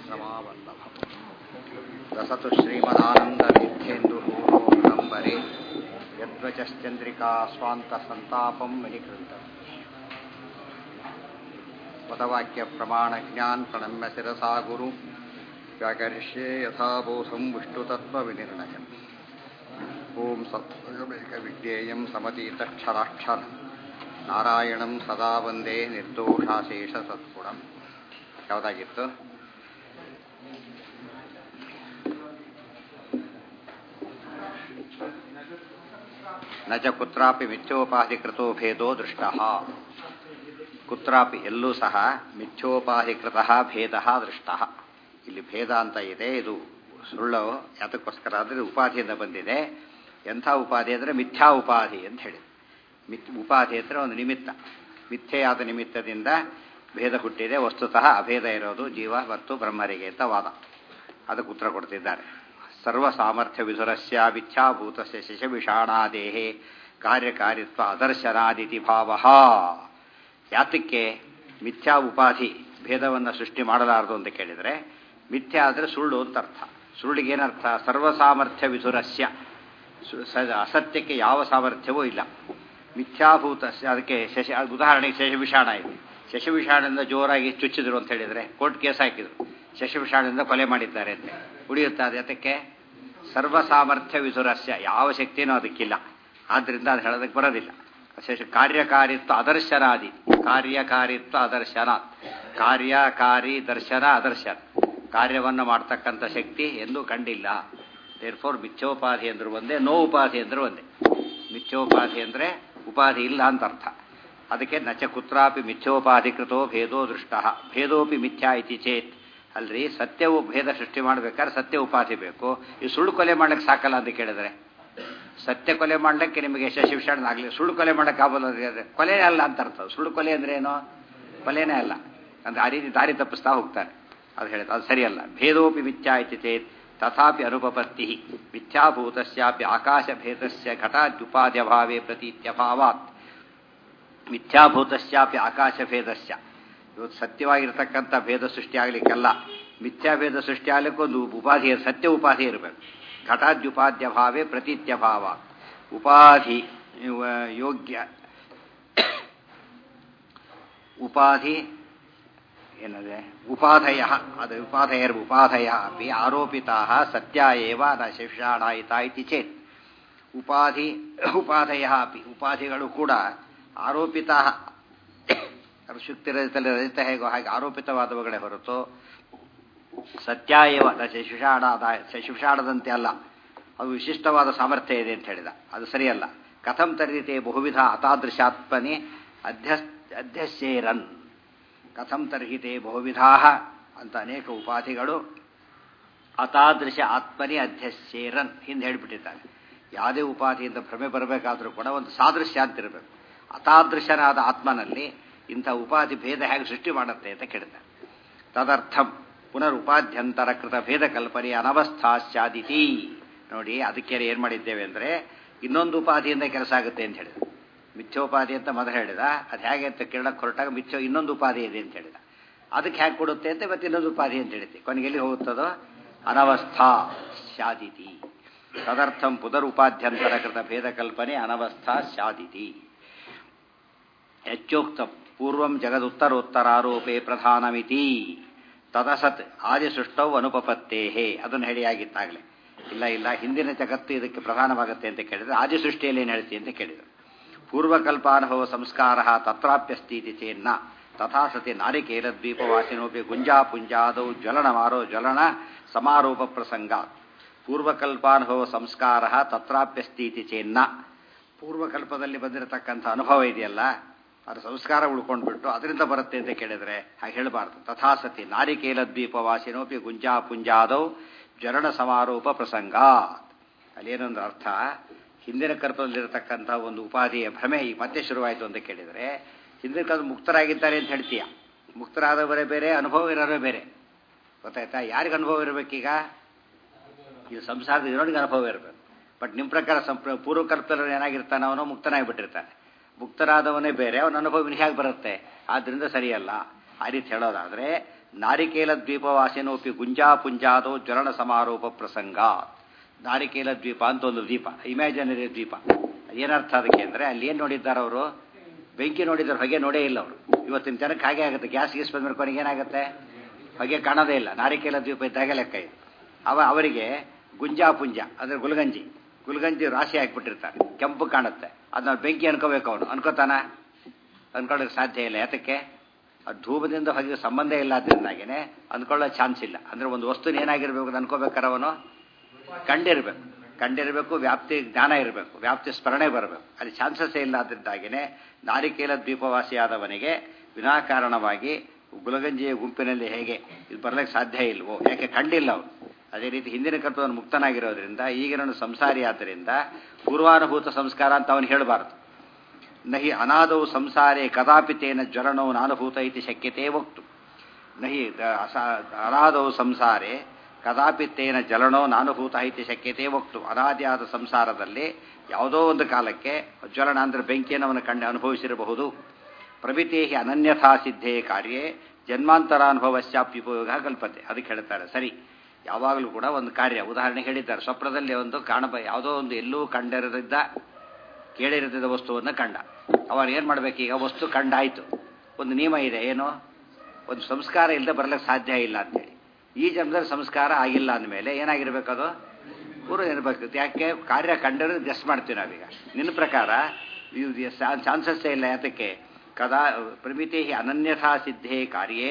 ರಮಾವಲ್ಲಭಂ ರಸತು ಶ್ರೀಮದಾನಂದವಿದ್ಯೇಂದುಹೂರೋಗಂಬರೆ ಯದ್ವಚಶ್ಚಂದ್ರಿಕಾ ಸ್ವಾಂತ ಸಂತಾಪಂ ವಿನಿಕೃತ ಪದವಾಕ್ಯ ಪ್ರಮಾಣ ಜ್ಞಾನ್ ಪ್ರಣಮ್ಯ ಶಿರಸಾ ಗುರು ವ್ಯಾಕರಿಷ್ಯೆ ಯಥಾಬೋಧಂ ವಿಷ್ಣುತತ್ವ ವಿನಿರ್ಣಯ ಓಂ ಸತ್ವಮೇಕ ವಿಜ್ಞೇಯಂ ಸಮತೀತಕ್ಷರಾಕ್ಷರ ನಾರಾಯಣಂ ಸದಾ ವಂದೇ ನಿರ್ದೋಷಾಶೇಷ ಸತ್ಗುಣಂ ಯಾವುದಾಗಿತ್ತು ನ ಚ ಕುತ್ರಾಪಿ ಮಿಥ್ಯೋಪಾಧಿಕೃತೋ ಭೇದೋ ದೃಷ್ಟ ಕುತ್ರಾಪಿ ಎಲ್ಲೂ ಸಹ ಮಿಥ್ಯೋಪಾಧಿಕೃತ ಭೇದ ದೃಷ್ಟ ಇಲ್ಲಿ ಭೇದ ಅಂತ ಇದೆ ಇದು ಸುಳ್ಳು ಯಾತಕ್ಕೋಸ್ಕರ ಅಂದರೆ ಉಪಾಧಿಯಿಂದ ಬಂದಿದೆ ಎಂಥ ಉಪಾಧಿ ಅಂದರೆ ಮಿಥ್ಯಾ ಉಪಾಧಿ ಅಂತ ಹೇಳಿ ಮಿಥ್ ಉಪಾಧಿ ಅಂದರೆ ಒಂದು ನಿಮಿತ್ತ ಮಿಥ್ಯೆಯಾದ ನಿಮಿತ್ತದಿಂದ ಭೇದ ಹುಟ್ಟಿದೆ ವಸ್ತುತಃ ಅಭೇದ ಇರೋದು ಜೀವ ಮತ್ತು ಬ್ರಹ್ಮರಿಗೆ ಅಂತ ವಾದ ಅದಕ್ಕೆ ಉತ್ತರ ಕೊಡ್ತಿದ್ದಾರೆ ಸರ್ವ ಸಾಮರ್ಥ್ಯ ವಿಧುರಸ್ಯ ಮಿಥ್ಯಾಭೂತಸ್ಯ ಶಶವಿಷಾಣಾದೇಹೇ ಕಾರ್ಯಕಾರಿತ್ವ ಅದರ್ಶನಾದಿತಿ ಭಾವ ಯಾತಕ್ಕೆ ಮಿಥ್ಯಾ ಉಪಾಧಿ ಭೇದವನ್ನು ಸೃಷ್ಟಿ ಮಾಡಲಾರದು ಅಂತ ಕೇಳಿದರೆ ಮಿಥ್ಯಾ ಆದರೆ ಸುಳ್ಳು ಅಂತ ಅರ್ಥ ಸುಳ್ಳಿಗೆ ಏನರ್ಥ ಸರ್ವ ಸಾಮರ್ಥ್ಯ ವಿಧುರಸ್ಯ ಅಸತ್ಯಕ್ಕೆ ಯಾವ ಸಾಮರ್ಥ್ಯವೂ ಇಲ್ಲ ಮಿಥ್ಯಾಭೂತ ಅದಕ್ಕೆ ಶಶ ಉದಾಹರಣೆಗೆ ಶಶವಿಷಾಣ ಇದೆ ಶಶವಿಷಾಣದಿಂದ ಜೋರಾಗಿ ಚುಚ್ಚಿದ್ರು ಅಂತ ಹೇಳಿದರೆ ಕೋರ್ಟ್ ಕೇಸ್ ಹಾಕಿದ್ರು ಶಶವಿಷಾಣದಿಂದ ಕೊಲೆ ಮಾಡಿದ್ದಾರೆ ಅಂತ ಉಳಿಯುತ್ತೆ ಅದು ಅದಕ್ಕೆ ಸರ್ವ ಸಾಮರ್ಥ್ಯ ವಿಧುರಸ್ಯ ಯಾವ ಶಕ್ತಿನೂ ಅದಕ್ಕಿಲ್ಲ ಆದ್ದರಿಂದ ಅದು ಹೇಳೋದಕ್ಕೆ ಬರೋದಿಲ್ಲ ಶೇಷ ಕಾರ್ಯಕಾರಿತ್ವ ಅದರ್ಶನಾದಿ ಕಾರ್ಯಕಾರಿತ್ವ ಅದರ್ಶನ ಕಾರ್ಯಕಾರಿ ದರ್ಶನ ಅದರ್ಶನ ಕಾರ್ಯವನ್ನು ಮಾಡ್ತಕ್ಕಂಥ ಶಕ್ತಿ ಎಂದೂ ಕಂಡಿಲ್ಲ ದೇರ್ ಫೋರ್ ಮಿಥ್ಯೋಪಾಧಿ ಅಂದ್ರು ಒಂದೇ ನೋ ಉಪಾಧಿ ಅಂದ್ರು ಒಂದೇ ಮಿಥ್ಯೋಪಾಧಿ ಅಂದರೆ ಉಪಾಧಿ ಇಲ್ಲ ಅಂತ ಅರ್ಥ ಅದಕ್ಕೆ ನಚ ಕುತ್ರಾಪಿ ಮಿಥ್ಯೋಪಾಧಿಕೃತೋ ಭೇದೋ ದೃಷ್ಟ ಭೇದೋಪಿ ಮಿಥ್ಯಾ ಇತಿ ಚೇತ್ ಅಲ್ರಿ ಸತ್ಯವು ಭೇದ ಸೃಷ್ಟಿ ಮಾಡಬೇಕಾದ್ರೆ ಸತ್ಯ ಉಪಾಧಿ ಬೇಕು ಈ ಸುಳ್ಳು ಕೊಲೆ ಮಾಡ್ಲಿಕ್ಕೆ ಸಾಕಲ್ಲ ಅಂತ ಕೇಳಿದ್ರೆ ಸತ್ಯ ಕೊಲೆ ಮಾಡ್ಲಿಕ್ಕೆ ನಿಮಗೆ ಶಶಿವಿಷಾಣ ಆಗಲಿ ಸುಳ್ಳು ಕೊಲೆ ಮಾಡಕ್ಕೆ ಆಗೋಲ್ಲ ಕೊಲೆನೇ ಅಲ್ಲ ಅಂತ ಅರ್ಥ ಸುಳ್ಳು ಕೊಲೆ ಅಂದ್ರೆ ಏನು ಕೊಲೆನೇ ಅಲ್ಲ ಅಂದ್ರೆ ಆ ರೀತಿ ದಾರಿ ತಪ್ಪಿಸ್ತಾ ಹೋಗ್ತಾರೆ ಅದು ಹೇಳಿದ ಅದು ಸರಿಯಲ್ಲ ಭೇದೋಪಿ ಮಿಥ್ಯಾ ಇತಿ ಚೇತ್ ತಥಾಪಿ ಅನುಪಪತ್ತಿ ಮಿಥ್ಯಾಭೂತಸ್ಯಾಪಿ ಆಕಾಶಭೇದಸ್ಯ ಘಟಾದ್ಯುಪಾದ್ಯಭಾವೇ ಪ್ರತೀತ್ಯಭಾವಾತ್ ಮಿಥ್ಯಾಭೂತಸ್ಯಾಪಿ ಆಕಾಶಭೇದಸ್ಯ ಇವತ್ತು ಸತ್ಯವಾಗಿರ್ತಕ್ಕಂಥ ಭೇದ ಸೃಷ್ಟಿ ಆಗಲಿಕ್ಕಲ್ಲ ಮಿಥ್ಯಾಭೇದ ಸೃಷ್ಟಿ ಆಗಲಿಕ್ಕೆ ಒಂದು ಉಪಾಧಿ ಸತ್ಯ ಉಪಾಧಿ ಇರಬೇಕು ಘಟಾದ್ಯುಪಾದ್ಯ ಭಾವೇ ಪ್ರತೀತ್ಯಭಾವ ಉಪಾಧಿ ಯೋಗ್ಯ ಉಪಾಧಿ ಏನದೆ ಉಪಾಧಯ ಅದು ಉಪಾಧಯರ್ ಉಪಾಧಯ ಅಪಿ ಆರೋಪಿತಾ ಸತ್ಯ ಏವ ನ ಶಿಕ್ಷಾಣಾಯಿತ ಇತಿ ಚೇತ್ ಉಪಾಧಿ ಉಪಾಧಯ ಅಪಿ ಉಪಾಧಿಗಳು ಕೂಡ ಆರೋಪಿತ ಶುಕ್ತಿ ರಜತಲ್ಲಿ ರಜತ ಹೇಗೋ ಹಾಗೆ ಆರೋಪಿತವಾದವುಗಳೇ ಹೊರತು ಸತ್ಯ ಏವ ಶಶಿಷಾಣಾದ ಶಶಿಷಾಣದಂತೆ ಅಲ್ಲ ಅದು ವಿಶಿಷ್ಟವಾದ ಸಾಮರ್ಥ್ಯ ಇದೆ ಅಂತ ಹೇಳಿದ ಅದು ಸರಿಯಲ್ಲ ಕಥಂ ತರ್ಯತೆ ಬಹುವಿಧ ಅತಾದೃಶಾತ್ಮನಿ ಅಧ್ಯ ಅಧ್ಯಸ್ಯೇರನ್ ಕಥಂ ತರ್ಹಿತೆ ಬಹುವಿಧಾ ಅಂತ ಅನೇಕ ಉಪಾಧಿಗಳು ಅತಾದೃಶ ಆತ್ಮನಿ ಅಧ್ಯಸ್ಯೇರನ್ ಹಿಂದೆ ಹೇಳಿಬಿಟ್ಟಿದ್ದಾರೆ ಯಾವುದೇ ಉಪಾಧಿಯಿಂದ ಭ್ರಮೆ ಬರಬೇಕಾದ್ರೂ ಕೂಡ ಒಂದು ಸಾದೃಶ್ಯ ಅಂತಿರಬೇಕು ಅತಾದೃಶನಾದ ಆತ್ಮನಲ್ಲಿ ಇಂಥ ಉಪಾಧಿ ಭೇದ ಹೇಗೆ ಸೃಷ್ಟಿ ಮಾಡುತ್ತೆ ಅಂತ ಕೇಳಿದ್ದಾರೆ ತದರ್ಥಂ ಪುನರ್ ಉಪಾಧ್ಯಂತರ ಕೃತ ಭೇದ ಕಲ್ಪನೆ ಅನವಸ್ಥಾಶ್ಚಾದಿತಿ ನೋಡಿ ಅದಕ್ಕೆ ಏನು ಮಾಡಿದ್ದೇವೆ ಅಂದರೆ ಇನ್ನೊಂದು ಉಪಾಧಿಯಿಂದ ಕೆಲಸ ಆಗುತ್ತೆ ಅಂತ ಹೇಳಿದ ಮಿಥ್ಯೋಪಾಧಿ ಅಂತ ಮೊದಲು ಹೇಳಿದ ಅದು ಹೇಗೆ ಅಂತ ಕೇಳಕ್ಕೆ ಹೊರಟಾಗ ಮಿಥ್ಯೋ ಇನ್ನೊಂದು ಉಪಾಧಿ ಇದೆ ಅಂತ ಹೇಳಿದ ಅದಕ್ಕೆ ಹೇಗೆ ಕೊಡುತ್ತೆ ಅಂತ ಮತ್ತೆ ಇನ್ನೊಂದು ಉಪಾಧಿ ಅಂತ ಹೇಳಿದೆ ಕೊನೆಗೆ ಎಲ್ಲಿ ಹೋಗುತ್ತದೋ ಅನವಸ್ಥಾ ಶಾದಿತಿ ತದರ್ಥಂ ಪುನರ್ ಉಪಾಧ್ಯಂತರ ಕೃತ ಭೇದ ಕಲ್ಪನೆ ಅನವಸ್ಥಾ ಶಾದಿತಿ ಹೆಚ್ಚೋಕ್ತಂ ಪೂರ್ವಂ ಜಗದುತ್ತರೋತ್ತರಾರೋಪೇ ಪ್ರಧಾನಮಿತಿ ತದಸತ್ ಆದಿಸೃಷ್ಟೌ ಅನುಪಪತ್ತೇಹೇ ಅದನ್ನು ಹೇಳಿಯಾಗಿತ್ತಾಗಲೇ ಇಲ್ಲ ಇಲ್ಲ ಹಿಂದಿನ ಜಗತ್ತು ಇದಕ್ಕೆ ಪ್ರಧಾನವಾಗುತ್ತೆ ಅಂತ ಕೇಳಿದ್ರೆ ಆದಿ ಸೃಷ್ಟಿಯಲ್ಲಿ ಏನು ಹೇಳ್ತಿ ಅಂತ ಕೇಳಿದರು ಪೂರ್ವಕಲ್ಪಾನುಭವ ಸಂಸ್ಕಾರ ತತ್ರಾಪ್ಯಸ್ತೀತಿ ಚೇನ್ನ ತಥಾ ಸತಿ ನಾರಿಕೇಲದ್ವೀಪವಾಸಿನೋಪಿ ಗುಂಜಾಪುಂಜಾದೌ ಜ್ವಲನ ಮಾರೋ ಜ್ವಲನ ಸಮಾರೋಪ ಪ್ರಸಂಗ ಪೂರ್ವಕಲ್ಪಾನುಭವ ಸಂಸ್ಕಾರ ತತ್ರಾಪ್ಯಸ್ತೀತಿ ಚೇನ್ನ ಪೂರ್ವಕಲ್ಪದಲ್ಲಿ ಬಂದಿರತಕ್ಕಂಥ ಅನುಭವ ಇದೆಯಲ್ಲ ಅದು ಸಂಸ್ಕಾರ ಉಳ್ಕೊಂಡ್ಬಿಟ್ಟು ಅದರಿಂದ ಬರುತ್ತೆ ಅಂತ ಕೇಳಿದ್ರೆ ಹಾಗೆ ಹೇಳಬಾರ್ದು ತಥಾಸತಿ ನಾರಿಕೇಲ ದ್ವೀಪವಾಸಿನೋಪಿ ಗುಂಜಾ ಪುಂಜಾದೌ ಜ್ವರಣ ಸಮಾರೋಪ ಪ್ರಸಂಗ ಅಲ್ಲೇನೊಂದು ಅರ್ಥ ಹಿಂದಿನ ಕಲ್ಪದಲ್ಲಿರತಕ್ಕಂಥ ಒಂದು ಉಪಾಧಿಯ ಭ್ರಮೆ ಈ ಮತ್ತೆ ಶುರುವಾಯಿತು ಅಂತ ಕೇಳಿದರೆ ಹಿಂದಿನ ಕಾಲ ಮುಕ್ತರಾಗಿದ್ದಾರೆ ಅಂತ ಹೇಳ್ತೀಯ ಮುಕ್ತರಾದವರೇ ಬೇರೆ ಅನುಭವ ಇರೋರೇ ಬೇರೆ ಗೊತ್ತಾಯ್ತಾ ಯಾರಿಗೆ ಅನುಭವ ಇರಬೇಕೀಗ ಇದು ಸಂಸಾರದ ಇರೋನಿಗೆ ಅನುಭವ ಇರಬೇಕು ಬಟ್ ನಿಮ್ಮ ಪ್ರಕಾರ ಸಂಪ್ರ ಪೂರ್ವಕಲ್ಪದಲ್ಲಿ ಏನಾಗಿರ್ತಾನೆ ಅವನು ಮುಕ್ತನಾಗಿಬಿಟ್ಟಿರ್ತಾನೆ ಮುಕ್ತರಾದವನೇ ಬೇರೆ ಅವನ ಅನುಭವ ಹೇಗೆ ಬರುತ್ತೆ ಆದ್ದರಿಂದ ಸರಿಯಲ್ಲ ಆ ರೀತಿ ಹೇಳೋದಾದರೆ ನಾರಿಕೇಲ ದ್ವೀಪವಾಸಿನೋಪಿ ಗುಂಜಾ ಪುಂಜಾದೋ ಜ್ವಲನ ಸಮಾರೋಪ ಪ್ರಸಂಗ ನಾರಿಕೇಲ ದ್ವೀಪ ಅಂತ ಒಂದು ದ್ವೀಪ ಇಮ್ಯಾಜಿನರಿ ದ್ವೀಪ ಏನರ್ಥ ಅದಕ್ಕೆ ಅಂದರೆ ಅಲ್ಲಿ ಏನು ನೋಡಿದ್ದಾರೆ ಅವರು ಬೆಂಕಿ ನೋಡಿದ್ದಾರೆ ಹೊಗೆ ನೋಡೇ ಇಲ್ಲ ಅವರು ಇವತ್ತಿನ ಜನಕ್ಕೆ ಹಾಗೆ ಆಗುತ್ತೆ ಗ್ಯಾಸ್ ಗೀಸ್ ಬಂದ್ರೆ ಕೊನೆಗೆ ಏನಾಗುತ್ತೆ ಹೊಗೆ ಕಾಣೋದೇ ಇಲ್ಲ ನಾರಿಕೇಲ ದ್ವೀಪ ಇದ್ದಾಗ ಲೆಕ್ಕ ಇದು ಅವ ಅವರಿಗೆ ಗುಂಜಾ ಪುಂಜ ಅಂದರೆ ಗುಲ್ಗಂಜಿ ಗುಲ್ಗಂಜಿ ರಾಶಿ ಹಾಕ್ಬಿಟ್ಟಿರ್ತಾರೆ ಕೆಂಪು ಕಾಣುತ್ತೆ ಅದನ್ನ ಬೆಂಕಿ ಅನ್ಕೋಬೇಕು ಅವನು ಅನ್ಕೋತಾನ ಅನ್ಕೊಳ್ಳೋಕೆ ಸಾಧ್ಯ ಇಲ್ಲ ಯಾತಕ್ಕೆ ಆ ಧೂಪದಿಂದ ಹೊಗೆ ಸಂಬಂಧ ಇಲ್ಲ ಅದರಿಂದಾಗೇನೆ ಅಂದ್ಕೊಳ್ಳೋ ಚಾನ್ಸ್ ಇಲ್ಲ ಅಂದರೆ ಒಂದು ವಸ್ತುನ ಏನಾಗಿರ್ಬೇಕು ಅಂತ ಅನ್ಕೋಬೇಕಾರೆ ಅವನು ಕಂಡಿರಬೇಕು ಕಂಡಿರಬೇಕು ವ್ಯಾಪ್ತಿ ಜ್ಞಾನ ಇರಬೇಕು ವ್ಯಾಪ್ತಿ ಸ್ಮರಣೆ ಬರಬೇಕು ಅಲ್ಲಿ ಚಾನ್ಸಸ್ಸೇ ಇಲ್ಲ ಅದರಿಂದಾಗಿನೇ ನಾರಿಕೇಲ ದ್ವೀಪವಾಸಿಯಾದವನಿಗೆ ವಿನಾಕಾರಣವಾಗಿ ಗುಲಗಂಜಿಯ ಗುಂಪಿನಲ್ಲಿ ಹೇಗೆ ಇದು ಬರಲಿಕ್ಕೆ ಸಾಧ್ಯ ಇಲ್ವೋ ಯಾಕೆ ಕಂಡಿಲ್ಲ ಅವನು ಅದೇ ರೀತಿ ಹಿಂದಿನ ಕರ್ತವನ್ನು ಮುಕ್ತನಾಗಿರೋದ್ರಿಂದ ಈಗಿನ ಸಂಸಾರಿ ಆದ್ದರಿಂದ ಪೂರ್ವಾನುಭೂತ ಸಂಸ್ಕಾರ ಅಂತ ಅವನು ಹೇಳಬಾರದು ನಹಿ ಅನಾದೌ ಸಂಸಾರೇ ಕದಾಪಿ ತೇನ ಜ್ವಲನೋ ನಾನುಭೂತ ಇತಿ ಶಕ್ಯತೆ ವಕ್ತು ನಹಿ ಅನಾದೌ ಸಂಸಾರೇ ಕದಾಪಿ ತೇನ ಜಲನೋ ನಾನುಭೂತ ಇತಿ ಶಕ್ಯತೆ ವಕ್ತು ಅನಾದಿಯಾದ ಸಂಸಾರದಲ್ಲಿ ಯಾವುದೋ ಒಂದು ಕಾಲಕ್ಕೆ ಜ್ವಲನ ಅಂದರೆ ಬೆಂಕಿಯನ್ನು ಅವನು ಕಂಡು ಅನುಭವಿಸಿರಬಹುದು ಪ್ರಭೃತಿ ಅನನ್ಯಥಾ ಸಿದ್ಧೇ ಕಾರ್ಯೇ ಜನ್ಮಾಂತರಾನುಭವಶ್ಚಾಪ್ಯುಪಯೋಗ ಕಲ್ಪತೆ ಅದಕ್ಕೆ ಹೇಳ್ತಾರೆ ಸರಿ ಯಾವಾಗಲೂ ಕೂಡ ಒಂದು ಕಾರ್ಯ ಉದಾಹರಣೆ ಹೇಳಿದ್ದಾರೆ ಸ್ವಪ್ನದಲ್ಲಿ ಒಂದು ಕಾಣಬ ಯಾವುದೋ ಒಂದು ಎಲ್ಲೂ ಕಂಡಿರದಿದ್ದ ಕೇಳಿರದಿದ್ದ ವಸ್ತುವನ್ನು ಕಂಡ ಅವನು ಏನು ಮಾಡಬೇಕು ಈಗ ವಸ್ತು ಕಂಡಾಯಿತು ಒಂದು ನಿಯಮ ಇದೆ ಏನು ಒಂದು ಸಂಸ್ಕಾರ ಇಲ್ಲದೆ ಬರಲಿಕ್ಕೆ ಸಾಧ್ಯ ಇಲ್ಲ ಅಂತೇಳಿ ಈ ಜನ್ಮದಲ್ಲಿ ಸಂಸ್ಕಾರ ಆಗಿಲ್ಲ ಅಂದಮೇಲೆ ಏನಾಗಿರ್ಬೇಕು ಅದು ಪೂರ್ವ ಇರಬೇಕು ಯಾಕೆ ಕಾರ್ಯ ಕಂಡಿರೋದು ಗೆಸ್ ಮಾಡ್ತೀವಿ ನಾವೀಗ ನಿನ್ನ ಪ್ರಕಾರ ಚಾನ್ಸಸ್ಸೇ ಇಲ್ಲ ಯಾತಕ್ಕೆ ಕದಾ ಪ್ರಮಿತಿ ಅನನ್ಯಥಾ ಸಿದ್ಧೇ ಕಾರ್ಯೇ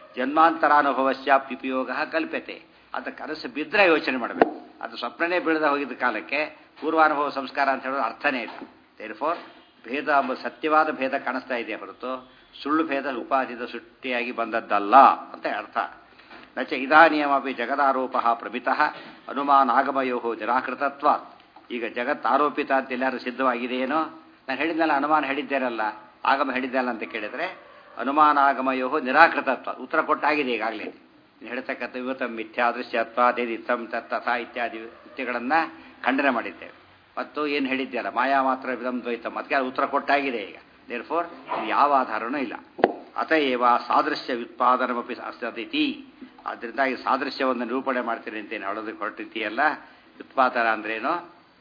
ಜನ್ಮಾಂತರಾನುಭವಶ್ಚಾಪ್ಯುಪಯೋಗ ಕಲ್ಪತೆ ಅದು ಕನಸು ಬಿದ್ದರೆ ಯೋಚನೆ ಮಾಡಬೇಕು ಅದು ಸ್ವಪ್ನನೇ ಬೀಳದ ಹೋಗಿದ್ದ ಕಾಲಕ್ಕೆ ಪೂರ್ವಾನುಭವ ಸಂಸ್ಕಾರ ಅಂತ ಹೇಳೋದು ಅರ್ಥನೇ ಇಲ್ಲ ದೇರ್ ಫೋರ್ ಭೇದ ಎಂಬ ಸತ್ಯವಾದ ಭೇದ ಕಾಣಿಸ್ತಾ ಇದೆ ಹೊರತು ಸುಳ್ಳು ಭೇದ ಉಪಾಧಿದ ಸೃಷ್ಟಿಯಾಗಿ ಬಂದದ್ದಲ್ಲ ಅಂತ ಅರ್ಥ ನಚ ಇದಾನಿಯಮಪಿ ಜಗದಾರೋಪ ಪ್ರಮಿತ ಅನುಮಾನಾಗಮಯೋ ನಿರಾಕೃತತ್ವ ಈಗ ಜಗತ್ ಆರೋಪಿತ ಅಂತ ಎಲ್ಲರೂ ಸಿದ್ಧವಾಗಿದೆಯೇನೋ ನಾನು ಹೇಳಿದ್ನಲ್ಲ ಅನುಮಾನ ಹೇಳಿದ್ದೇನಲ್ಲ ಆಗಮ ಹೇಳಿದ್ದಲ್ಲ ಅಂತ ಕೇಳಿದರೆ ಅನುಮಾನಾಗಮಯೋ ನಿರಾಕೃತತ್ವ ಉತ್ತರ ಕೊಟ್ಟಾಗಿದೆ ಈಗಾಗಲೇ ಹೇಳ್ತಕ್ಕಂಥ ಇವತ್ತ ಮಿಥ್ಯಾದೃಶ್ಯತ್ವ ದೇದಿತ್ತಂ ತಥಾ ಇತ್ಯಾದಿ ವಿತ್ಯಗಳನ್ನು ಖಂಡನೆ ಮಾಡಿದ್ದೇವೆ ಮತ್ತು ಏನು ಹೇಳಿದ್ಯಲ್ಲ ಮಾಯಾ ಮಾತ್ರ ವಿಧಂ ದ್ವೈತಂ ಅದಕ್ಕೆ ಅದು ಉತ್ತರ ಕೊಟ್ಟಾಗಿದೆ ಈಗ ದೇರ್ ಫೋರ್ ಯಾವ ಆಧಾರನೂ ಇಲ್ಲ ಅತಏವ ಸಾದೃಶ್ಯ ವ್ಯುತ್ಪಾದನಮಪಿ ಅಸದಿತಿ ಆದ್ದರಿಂದ ಈ ಸಾದೃಶ್ಯವನ್ನು ನಿರೂಪಣೆ ಮಾಡ್ತೀನಿ ಅಂತೇನು ಹೇಳೋದಕ್ಕೆ ಹೊರಟಿದೆಯಲ್ಲ ವ್ಯುತ್ಪಾದನ ಅಂದ್ರೇನು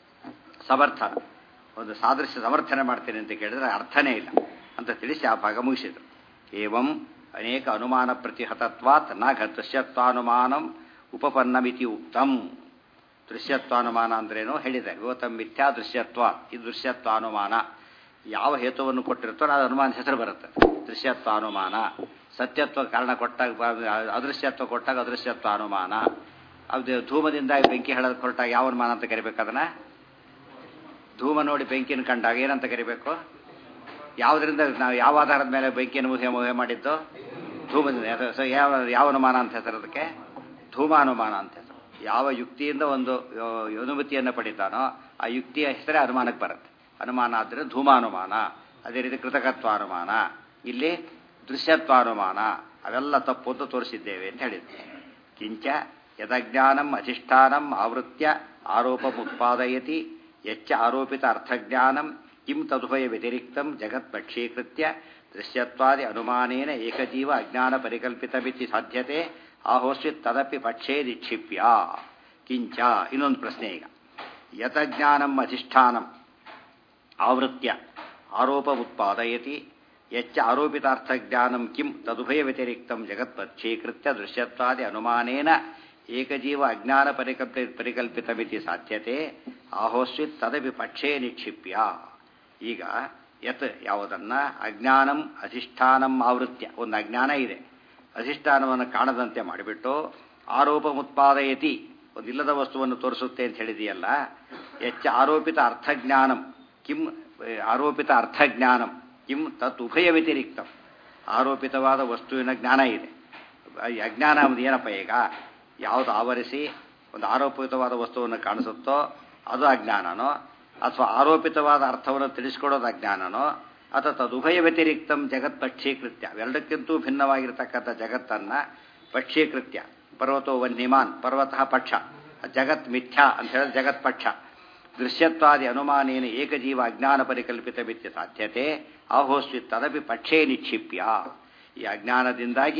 ಸಮರ್ಥನ ಒಂದು ಸಾದೃಶ್ಯ ಸಮರ್ಥನೆ ಮಾಡ್ತೀನಿ ಅಂತ ಕೇಳಿದ್ರೆ ಅರ್ಥನೇ ಇಲ್ಲ ಅಂತ ತಿಳಿಸಿ ಆ ಭಾಗ ಮುಗಿಸಿದರು ಏವಂ ಅನೇಕ ಅನುಮಾನ ಪ್ರತಿಹತತ್ವಾತ್ ನ ದೃಶ್ಯತ್ವಾನುಮಾನಂ ಉಪಪನ್ನಮಿತಿ ಉಕ್ತಂ ದೃಶ್ಯತ್ವಾನುಮಾನ ಅಂದ್ರೇನು ಹೇಳಿದೆ ಗೌತಮ್ ಮಿಥ್ಯಾ ದೃಶ್ಯತ್ವ ಇದು ದೃಶ್ಯತ್ವಾನುಮಾನ ಯಾವ ಹೇತುವನ್ನು ಕೊಟ್ಟಿರುತ್ತೋ ಅದು ಅನುಮಾನ ಹೆಸರು ಬರುತ್ತೆ ದೃಶ್ಯತ್ವಾನುಮಾನ ಸತ್ಯತ್ವ ಕಾರಣ ಕೊಟ್ಟಾಗ ಅದೃಶ್ಯತ್ವ ಕೊಟ್ಟಾಗ ಅದೃಶ್ಯತ್ವ ಅನುಮಾನ ಅದು ಧೂಮದಿಂದ ಬೆಂಕಿ ಹೇಳೋದು ಹೊರಟಾಗ ಯಾವ ಅನುಮಾನ ಅಂತ ಕರಿಬೇಕು ಅದನ್ನ ಧೂಮ ನೋಡಿ ಬೆಂಕಿನ ಕಂಡಾಗ ಏನಂತ ಕರಿಬೇಕು ಯಾವುದರಿಂದ ನಾವು ಯಾವ ಆಧಾರದ ಮೇಲೆ ಬೆಂಕಿಯನ್ನು ಊಹೆ ಊಹೆ ಮಾಡಿದ್ದು ಧೂಮದಿಂದ ಸೊ ಯಾವ ಯಾವ ಅನುಮಾನ ಅಂತ ಹೆಸರು ಅದಕ್ಕೆ ಧೂಮಾನುಮಾನ ಅಂತ ಹೆಸರು ಯಾವ ಯುಕ್ತಿಯಿಂದ ಒಂದು ಅನುಮತಿಯನ್ನು ಪಡಿತಾನೋ ಆ ಯುಕ್ತಿಯ ಹೆಸರೇ ಅನುಮಾನಕ್ಕೆ ಬರುತ್ತೆ ಅನುಮಾನ ಆದರೆ ಧೂಮಾನುಮಾನ ಅದೇ ರೀತಿ ಕೃತಕತ್ವಾನುಮಾನ ಇಲ್ಲಿ ದೃಶ್ಯತ್ವಾನುಮಾನ ಅವೆಲ್ಲ ತಪ್ಪು ಅಂತ ತೋರಿಸಿದ್ದೇವೆ ಅಂತ ಹೇಳಿದ್ವಿ ಕಿಂಚ ಯದಜ್ಞಾನಂ ಅಧಿಷ್ಠಾನಂ ಆವೃತ್ಯ ಆರೋಪ ಉತ್ಪಾದಯತಿ ಯಚ್ಚ ಆರೋಪಿತ ಅರ್ಥಜ್ಞಾನಂ ಕಿಂ ತದುಭಯ ವ್ಯತಿರಿಕ್ತಂ ಜಗತ್ ಪಕ್ಷೀಕೃತ್ಯ ದೃಶ್ಯತ್ವಾದಿ ಅನುಮಾನೇನ ಏಕಜೀವ ಅಜ್ಞಾನ ಪರಿಕಲ್ಪಿತಮಿತಿ ಸಾಧ್ಯತೆ ಆಹೋಸ್ವಿತ್ ತದಪಿ ಪಕ್ಷೇ ನಿಕ್ಷಿಪ್ಯ ಕಿಂಚ ಇನ್ನೊಂದು ಪ್ರಶ್ನೆ ಈಗ ಯತಜ್ಞಾನಂ ಅಧಿಷ್ಠಾನಂ ಆವೃತ್ಯ ಆರೋಪ ಉತ್ಪಾದಯತಿ ಯಚ್ಚ ಆರೋಪಿತಾರ್ಥಜ್ಞಾನಂ ಕಿಂ ತದುಭಯ ವ್ಯತಿರಿಕ್ತಂ ಜಗತ್ಪಕ್ಷೀಕೃತ್ಯ ದೃಶ್ಯತ್ವಾದಿ ಅನುಮಾನೇನ ಏಕಜೀವ ಅಜ್ಞಾನ ಪರಿಕಲ್ಪಿ ಪರಿಕಲ್ಪಿತಮಿತಿ ಸಾಧ್ಯತೆ ಆಹೋಸ್ವಿತ್ ತದಪಿ ಪಕ್ಷೇ ನಿಕ್ಷಿಪ್ಯ ಈಗ ಯತ್ ಯಾವುದನ್ನ ಅಜ್ಞಾನಂ ಅಧಿಷ್ಠಾನಂ ಆವೃತ್ಯ ಒಂದು ಅಜ್ಞಾನ ಇದೆ ಅಧಿಷ್ಠಾನವನ್ನು ಕಾಣದಂತೆ ಮಾಡಿಬಿಟ್ಟು ಆರೋಪ ಉತ್ಪಾದಯತಿ ಒಂದು ಇಲ್ಲದ ವಸ್ತುವನ್ನು ತೋರಿಸುತ್ತೆ ಅಂತ ಹೇಳಿದೆಯಲ್ಲ ಹೆಚ್ಚು ಆರೋಪಿತ ಅರ್ಥಜ್ಞಾನಂ ಕಿಂ ಆರೋಪಿತ ಅರ್ಥಜ್ಞಾನಂ ಕಿಂ ತತ್ ಉಭಯ ವ್ಯತಿರಿಕ್ತಂ ಆರೋಪಿತವಾದ ವಸ್ತುವಿನ ಜ್ಞಾನ ಇದೆ ಅಜ್ಞಾನ ಒಂದು ಏನಪ್ಪ ಈಗ ಯಾವುದು ಆವರಿಸಿ ಒಂದು ಆರೋಪಿತವಾದ ವಸ್ತುವನ್ನು ಕಾಣಿಸುತ್ತೋ ಅದು ಅಜ್ಞಾನನೋ ಅಥವಾ ಆರೋಪಿತವಾದ ಅರ್ಥವನ್ನು ತಿಳಿಸ್ಕೊಡೋದು ಅಜ್ಞಾನನೋ ಅಥವಾ ತದುಭಯ ವ್ಯತಿರಿಕ್ತಂ ಜಗತ್ ಪಕ್ಷೀಕೃತ್ಯ ಅವೆರಡಕ್ಕಿಂತೂ ಭಿನ್ನವಾಗಿರ್ತಕ್ಕಂಥ ಜಗತ್ತನ್ನು ಪಕ್ಷೀಕೃತ್ಯ ಪರ್ವತೋ ವನ್ಯಮಾನ್ ಪರ್ವತಃ ಪಕ್ಷ ಜಗತ್ ಮಿಥ್ಯಾ ಅಂತ ಹೇಳಿದ್ರೆ ಜಗತ್ ಪಕ್ಷ ದೃಶ್ಯತ್ವಾದಿ ಅನುಮಾನೇನ ಏಕಜೀವ ಅಜ್ಞಾನ ಪರಿಕಲ್ಪಿತ ಮಿಥ್ಯ ಸಾಧ್ಯತೆ ಆಹೋಸ್ವಿ ತದಪಿ ಪಕ್ಷೇ ನಿಕ್ಷಿಪ್ಯ ಈ ಅಜ್ಞಾನದಿಂದಾಗಿ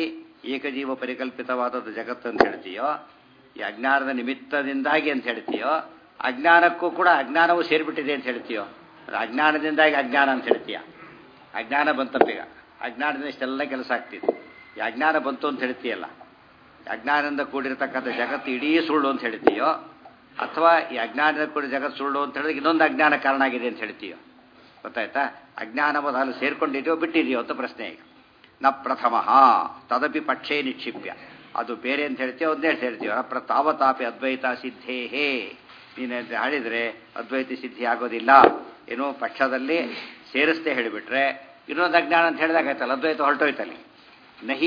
ಏಕಜೀವ ಪರಿಕಲ್ಪಿತವಾದದ್ದು ಜಗತ್ತು ಅಂತ ಹೇಳ್ತೀಯೋ ಈ ಅಜ್ಞಾನದ ನಿಮಿತ್ತದಿಂದಾಗಿ ಅಂತ ಹೇಳ್ತೀಯೋ ಅಜ್ಞಾನಕ್ಕೂ ಕೂಡ ಅಜ್ಞಾನವೂ ಸೇರಿಬಿಟ್ಟಿದೆ ಅಂತ ಹೇಳ್ತೀಯೋ ಅದು ಅಜ್ಞಾನದಿಂದಾಗಿ ಅಜ್ಞಾನ ಅಂತ ಹೇಳ್ತೀಯ ಅಜ್ಞಾನ ಬಂತಪ್ಪೀಗ ಅಜ್ಞಾನದಿಂದ ಇಷ್ಟೆಲ್ಲ ಕೆಲಸ ಆಗ್ತಿದೆ ಈ ಅಜ್ಞಾನ ಬಂತು ಅಂತ ಹೇಳ್ತೀಯಲ್ಲ ಅಜ್ಞಾನದಿಂದ ಕೂಡಿರತಕ್ಕಂಥ ಜಗತ್ತು ಇಡೀ ಸುಳ್ಳು ಅಂತ ಹೇಳ್ತೀಯೋ ಅಥವಾ ಈ ಅಜ್ಞಾನದಿಂದ ಕೂಡಿ ಜಗತ್ತು ಸುಳ್ಳು ಅಂತ ಹೇಳಿದ್ರೆ ಇನ್ನೊಂದು ಅಜ್ಞಾನ ಕಾರಣ ಆಗಿದೆ ಅಂತ ಹೇಳ್ತೀಯೋ ಗೊತ್ತಾಯ್ತಾ ಅಜ್ಞಾನ ಮೊದಲು ಸೇರ್ಕೊಂಡಿದೆಯೋ ಬಿಟ್ಟಿದೆಯೋ ಅಂತ ಪ್ರಶ್ನೆ ಈಗ ನ ಪ್ರಥಮ ತದಪಿ ಪಕ್ಷೇ ನಿಕ್ಷಿಪ್ಯ ಅದು ಬೇರೆ ಅಂತ ಹೇಳ್ತೀಯೋ ಒಂದೇ ಅಂತ ಹೇಳ್ತೀವೋ ಅಪ್ರ ತಾವತಾಪಿ ಅದ್ವೈತ ಸಿದ್ಧೇ ಹೇ ನೀನು ಅಂತ ಹೇಳಿದ್ರೆ ಅದ್ವೈತ ಸಿದ್ಧಿ ಆಗೋದಿಲ್ಲ ಏನೋ ಪಕ್ಷದಲ್ಲಿ ಸೇರಿಸ್ದೆ ಹೇಳಿಬಿಟ್ರೆ ಇನ್ನೊಂದು ಅಜ್ಞಾನ ಅಂತ ಹೇಳಿದಾಗಾಯ್ತಲ್ಲ ಅದ್ವೈತ ಹೊರಟೋಯ್ತಲ್ಲಿ ನಹಿ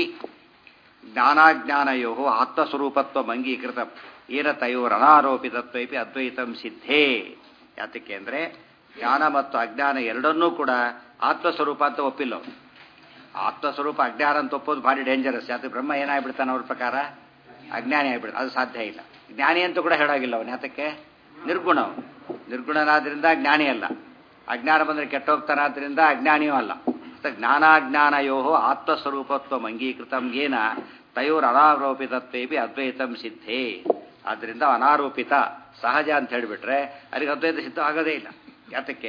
ಜ್ಞಾನಾಜ್ಞಾನಯೋ ಆತ್ಮಸ್ವರೂಪತ್ವ ಅಂಗೀಕೃತ ಏನ ತಯೋರನಾರೋಪಿತತ್ವೈಪಿ ಅದ್ವೈತಂ ಸಿದ್ಧೇ ಯಾತಕ್ಕೆ ಅಂದರೆ ಜ್ಞಾನ ಮತ್ತು ಅಜ್ಞಾನ ಎರಡನ್ನೂ ಕೂಡ ಆತ್ಮಸ್ವರೂಪ ಅಂತ ಒಪ್ಪಿಲ್ಲ ಅವ್ರು. ಆತ್ಮಸ್ವರೂಪ ಅಜ್ಞಾನ ಅಂತ ಒಪ್ಪೋದು ಭಾರಿ ಡೇಂಜರಸ್ ಯಾಕೆ ಬ್ರಹ್ಮ ಏನಾಗ್ಬಿಡ್ತಾನೆ ಅವ್ರ ಪ್ರಕಾರ ಅಜ್ಞಾನಿ ಆಗ್ಬಿಡ್ತಾನೆ ಅದು ಸಾಧ್ಯ ಇಲ್ಲ ಜ್ಞಾನಿ ಅಂತೂ ಕೂಡ ಹೇಳಾಗಿಲ್ಲ ಅವನು ಯಾತಕ್ಕೆ ನಿರ್ಗುಣ ಅವನು ನಿರ್ಗುಣನಾದ್ರಿಂದ ಜ್ಞಾನಿ ಅಲ್ಲ ಅಜ್ಞಾನ ಬಂದರೆ ಕೆಟ್ಟೋಗ್ತಾನಾದ್ರಿಂದ ಅಜ್ಞಾನಿಯೂ ಅಲ್ಲ ಅರ್ಥ ಜ್ಞಾನಾಜ್ಞಾನಯೋ ಆತ್ಮಸ್ವರೂಪತ್ವ ಅಂಗೀಕೃತಂ ಏನ ತಯೋರ್ ಅನಾರೋಪಿತತ್ವೇಪಿ ಅದ್ವೈತಂ ಸಿದ್ಧೇ ಆದ್ದರಿಂದ ಅನಾರೋಪಿತ ಸಹಜ ಅಂತ ಹೇಳಿಬಿಟ್ರೆ ಅದಕ್ಕೆ ಅದ್ವೈತ ಸಿದ್ಧ ಆಗೋದೇ ಇಲ್ಲ ಯಾತಕ್ಕೆ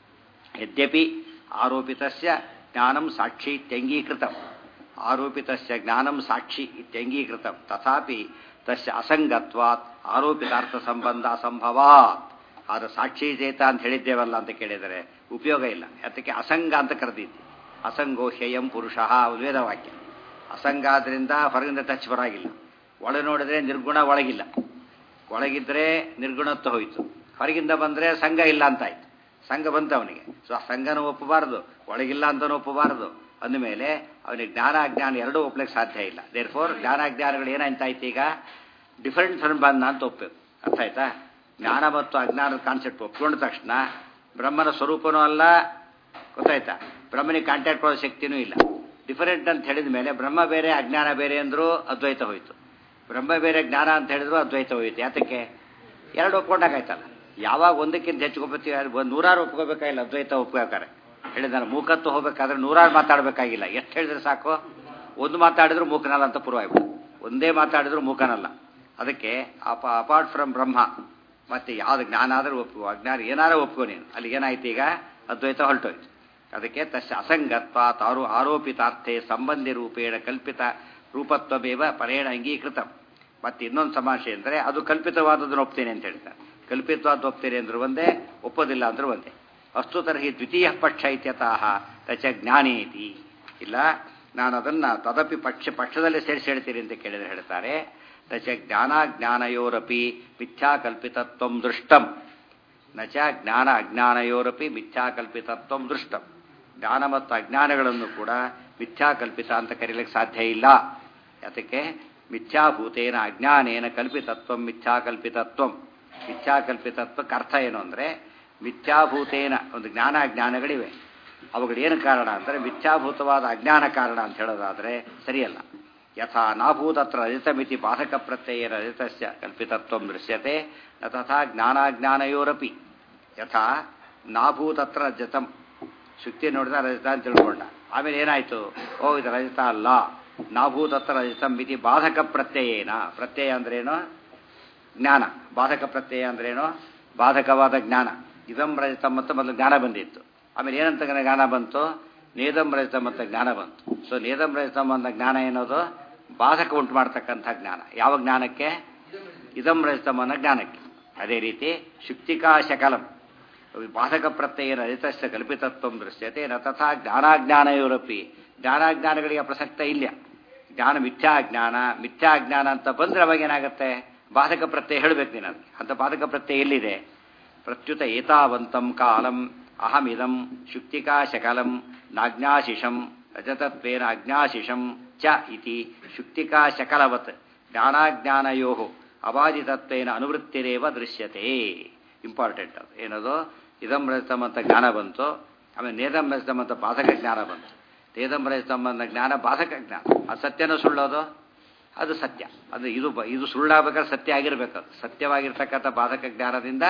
ಯದ್ಯಪಿ ಆರೋಪಿತಸ್ಯ ಜ್ಞಾನಂ ಸಾಕ್ಷಿ ಇತ್ಯಂಗೀಕೃತಂ ಆರೋಪಿತಸ್ಯ ಜ್ಞಾನಂ ಸಾಕ್ಷಿ ಇತ್ಯಂಗೀಕೃತಂ ತಥಾಪಿ ತಸ್ಯ ಅಸಂಗತ್ವಾತ್ ಆರೋಪಿತಾರ್ಥ ಸಂಬಂಧ ಅಸಂಭವಾತ್ ಆದ್ರೆ ಸಾಕ್ಷಿ ಚೇತ ಅಂತ ಹೇಳಿದ್ದೇವಲ್ಲ ಅಂತ ಕೇಳಿದರೆ ಉಪಯೋಗ ಇಲ್ಲ ಯಾತಕ್ಕೆ ಅಸಂಗ ಅಂತ ಕರೆದಿದ್ದೆ ಅಸಂಗೋ ಹ್ಯಯಂ ಪುರುಷ ವೇದವಾಕ್ಯ ಅಸಂಗ ಆದ್ರಿಂದ ಹೊರಗಿಂದ ಟಚ್ ಬರಾಗಿಲ್ಲ ಒಳ ನೋಡಿದ್ರೆ ನಿರ್ಗುಣ ಒಳಗಿಲ್ಲ ಒಳಗಿದ್ರೆ ನಿರ್ಗುಣತ್ವ ಹೋಯಿತು ಹೊರಗಿಂದ ಬಂದರೆ ಸಂಘ ಇಲ್ಲ ಅಂತಾಯ್ತು ಸಂಘ ಬಂತು ಅವನಿಗೆ ಸೊ ಆ ಸಂಘನೂ ಒಪ್ಪಬಾರದು ಒಳಗಿಲ್ಲ ಅಂತನೂ ಒಪ್ಪಬಾರದು ಅಂದಮೇಲೆ ಅವನಿಗೆ ಜ್ಞಾನ ಅಜ್ಞಾನ ಎರಡೂ ಒಪ್ಪಲಿಕ್ಕೆ ಸಾಧ್ಯ ಇಲ್ಲ ದೇರ್ ಫೋರ್ ಜ್ಞಾನ ಅಜ್ಞಾನಗಳು ಏನಾಯ್ತಾಯ್ತು ಈಗ ಡಿಫರೆಂಟ್ ಸಂಬಂಧ ಅಂತ ಒಪ್ಪಬೇಕು ಅರ್ಥ ಆಯ್ತಾ ಜ್ಞಾನ ಮತ್ತು ಅಜ್ಞಾನದ ಕಾನ್ಸೆಪ್ಟ್ ಒಪ್ಕೊಂಡ ತಕ್ಷಣ ಬ್ರಹ್ಮನ ಸ್ವರೂಪನೂ ಅಲ್ಲ ಗೊತ್ತಾಯ್ತಾ ಬ್ರಹ್ಮನಿಗೆ ಕಾಂಟ್ಯಾಕ್ಟ್ ಮಾಡೋ ಶಕ್ತಿನೂ ಇಲ್ಲ ಡಿಫರೆಂಟ್ ಅಂತ ಹೇಳಿದ ಮೇಲೆ ಬ್ರಹ್ಮ ಬೇರೆ ಅಜ್ಞಾನ ಬೇರೆ ಅಂದರೂ ಅದ್ವೈತ ಹೋಯಿತು ಬ್ರಹ್ಮ ಬೇರೆ ಜ್ಞಾನ ಅಂತ ಹೇಳಿದ್ರು ಅದ್ವೈತ ಹೋಯಿತು ಯಾತಕ್ಕೆ ಎರಡು ಒಪ್ಕೊಂಡಾಗಾಯ್ತಲ್ಲ ಯಾವಾಗ ಒಂದಕ್ಕಿಂತ ಹೆಚ್ಚು ಒಪ್ಪತ್ತೀವಿ ಒಂದು ನೂರಾರು ಒಪ್ಕೋಬೇಕಾಗಿಲ್ಲ ಅದ್ವೈತ ಒಪ್ಕೋಬೇಕಾರೆ ಹೇಳಿದಾನೆ ಮೂಕತ್ತು ಹೋಗ್ಬೇಕಾದ್ರೆ ನೂರಾರು ಮಾತಾಡಬೇಕಾಗಿಲ್ಲ ಎಷ್ಟು ಹೇಳಿದ್ರೆ ಸಾಕು ಒಂದು ಮಾತಾಡಿದ್ರು ಮೂಕನಲ್ಲ ಅಂತ ಪೂರ್ವ ಆಗ್ಬಿಡು ಒಂದೇ ಮಾತಾಡಿದ್ರು ಮೂಕನಲ್ಲ ಅದಕ್ಕೆ ಅಪ ಅಪಾರ್ಟ್ ಫ್ರಮ್ ಬ್ರಹ್ಮ ಮತ್ತೆ ಯಾವ್ದು ಜ್ಞಾನ ಆದರೂ ಒಪ್ಪು ಅಜ್ಞಾನ ಏನಾದರೂ ಒಪ್ಕೋ ನೀನು ಅಲ್ಲಿ ಏನಾಯ್ತು ಈಗ ಅದ್ವೈತ ಹೊರಟೋಯ್ತು ಅದಕ್ಕೆ ತಸ್ಯ ಅಸಂಗತ್ವ ತಾರು ಆರೋಪಿತಾರ್ಥೆ ಸಂಬಂಧಿ ರೂಪೇಣ ಕಲ್ಪಿತ ರೂಪತ್ವಮೇವ ಪರೇಣ ಅಂಗೀಕೃತ ಮತ್ತೆ ಇನ್ನೊಂದು ಸಮಾಸೆ ಅಂದರೆ ಅದು ಕಲ್ಪಿತವಾದದನ್ನು ಒಪ್ತೇನೆ ಅಂತ ಹೇಳ್ತಾರೆ ಕಲ್ಪಿತವಾದ ಒಪ್ತೇನೆ ಅಂದ್ರೆ ಒಂದೇ ಒಪ್ಪೋದಿಲ್ಲ ಅಂದ್ರೆ ಒಂದೇ ಅಸ್ತು ತರ್ಹಿ ದ್ವಿತೀಯ ಪಕ್ಷ ಇತ್ಯತಃ ತಚ ಜ್ಞಾನೇತಿ ಇಲ್ಲ ನಾನು ಅದನ್ನ ತದಪಿ ಪಕ್ಷ ಪಕ್ಷದಲ್ಲಿ ಸೇರಿಸಿ ಹೇಳ್ತೀರಿ ಅಂತ ಕೇಳಿದ್ರೆ ಹೇಳ್ತಾರೆ ತಚ ಜ್ಞಾನಾಜ್ಞಾನಯೋರಪಿ ಮಿಥ್ಯಾಕಲ್ಪಿತತ್ವ ದೃಷ್ಟಂ ನಚ ಜ್ಞಾನ ಅಜ್ಞಾನಯೋರಪಿ ಮಿಥ್ಯಾಕಲ್ಪಿತತ್ವ ದೃಷ್ಟಂ ಜ್ಞಾನ ಮತ್ತು ಅಜ್ಞಾನಗಳನ್ನು ಕೂಡ ಮಿಥ್ಯಾಕಲ್ಪಿತ ಅಂತ ಕರೀಲಿಕ್ಕೆ ಸಾಧ್ಯ ಇಲ್ಲ ಯಾತಕ್ಕೆ ಮಿಥ್ಯಾಭೂತೇನ ಅಜ್ಞಾನೇನ ಕಲ್ಪಿತತ್ವ ಮಿಥ್ಯಾಕಲ್ಪಿತತ್ವ ಮಿಥ್ಯಾಕಲ್ಪಿತತ್ವಕ್ಕೆ ಅರ್ಥ ಏನು ಅಂದರೆ ಮಿಥ್ಯಾಭೂತೇನ ಒಂದು ಜ್ಞಾನ ಅಜ್ಞಾನಗಳಿವೆ ಅವುಗಳೇನು ಕಾರಣ ಅಂದರೆ ಮಿಥ್ಯಾಭೂತವಾದ ಅಜ್ಞಾನ ಕಾರಣ ಅಂತ ಹೇಳೋದಾದರೆ ಸರಿಯಲ್ಲ ಯಥಾ ನಾಭೂತತ್ರ ರಜತಮಿತಿ ಬಾಧಕ ಪ್ರತ್ಯಯ ರಜತಸ್ಯ ಕಲ್ಪಿತತ್ವ ದೃಶ್ಯತೆ ನ ತಥಾ ಜ್ಞಾನಾಜ್ಞಾನಯೋರಪಿ ಯಥಾ ನಾಭೂತತ್ರ ರಜತಂ ಶುಕ್ತಿ ನೋಡಿದ ರಜತ ಅಂತ ತಿಳ್ಕೊಂಡ ಆಮೇಲೆ ಏನಾಯಿತು ಓ ಇದು ರಜತ ಅಲ್ಲ ನಾಭೂತತ್ರ ರಜತಂ ಇತಿ ಬಾಧಕ ಪ್ರತ್ಯಯೇನ ಪ್ರತ್ಯಯ ಅಂದ್ರೇನು ಜ್ಞಾನ ಬಾಧಕ ಪ್ರತ್ಯಯ ಅಂದ್ರೇನು ಬಾಧಕವಾದ ಜ್ಞಾನ ಇದಂ ರಜತಂ ಅಂತ ಮೊದಲು ಜ್ಞಾನ ಬಂದಿತ್ತು ಆಮೇಲೆ ಏನಂತ ಜ್ಞಾನ ಬಂತು ನೇದಂ ರಜತಂ ಅಂತ ಜ್ಞಾನ ಬಂತು ಸೊ ನೇದಂ ರಜತಂ ಅಂತ ಜ್ಞಾನ ಏನದು ಬಾಧಕ ಉಂಟು ಮಾಡ್ತಕ್ಕಂಥ ಜ್ಞಾನ ಯಾವ ಜ್ಞಾನಕ್ಕೆ ಇದಂ ರಜತಂ ಅನ್ನೋ ಜ್ಞಾನಕ್ಕೆ ಅದೇ ರೀತಿ ಶುಕ್ತಿಕಾ ಶಕಲಂ ಬಾಧಕ ಪ್ರತ್ಯಯ ರಜತಸ್ಯ ಕಲ್ಪಿತತ್ವ ದೃಶ್ಯತೆ ನ ತಥಾ ಜ್ಞಾನಾಜ್ಞಾನಯೋರಪಿ ಜ್ಞಾನಾಜ್ಞಾನಗಳಿಗೆ ಪ್ರಸಕ್ತ ಇಲ್ಲ ಜ್ಞಾನ ಮಿಥ್ಯಾಜ್ಞಾನ ಮಿಥ್ಯಾಜ್ಞಾನ ಅಂತ ಬಂದ್ರೆ ಅವಾಗ ಏನಾಗುತ್ತೆ ಬಾಧಕ ಪ್ರತ್ಯಯ ಹೇಳಬೇಕು ನೀನು ಅದಕ್ಕೆ ಅಂತ ಬಾಧಕ ಪ್ರತ್ಯಯ ಎಲ್ಲಿದೆ ಪ್ರತ್ಯುತ ಏತಾವಂತಂ ಕಾಲಂ ಅಹಮಿದಂ ಶುಕ್ತಿಕಾ ಶಕಲಂ ನಾಜ್ಞಾಶಿಷಂ ರಜತತ್ವೇನ ಅಜ್ಞಾಶಿಷಂ ಚ ಇತಿ ಶುಕ್ತಿಕಾ ಶಕಲವತ್ ಜ್ಞಾನಾಜ್ಞಾನಯೋ ಅಬಾಧಿತತ್ವೇನ ಅನುವೃತ್ತಿರೇವ ದೃಶ್ಯತೆ ಇಂಪಾರ್ಟೆಂಟ್ ಅದು ಏನದು ಇದಂ ರಜತಂ ಅಂತ ಜ್ಞಾನ ಬಂತು ಆಮೇಲೆ ನೇದಂ ರಜತಂ ಅಂತ ಬಾಧಕ ಜ್ಞಾನ ಬಂತು ನೇದಂ ರಜತಂ ಅಂತ ಜ್ಞಾನ ಬಾಧಕ ಜ್ಞಾನ ಅದು ಸತ್ಯನೂ ಸುಳ್ಳೋದು ಅದು ಸತ್ಯ ಅದು ಇದು ಬ- ಇದು ಸುಳ್ಳಾಗಬೇಕಾದ್ರೆ ಸತ್ಯ ಆಗಿರ್ಬೇಕು ಅದು ಸತ್ಯವಾಗಿರ್ತಕ್ಕಂಥ ಬಾಧಕ ಜ್ಞಾನದಿಂದ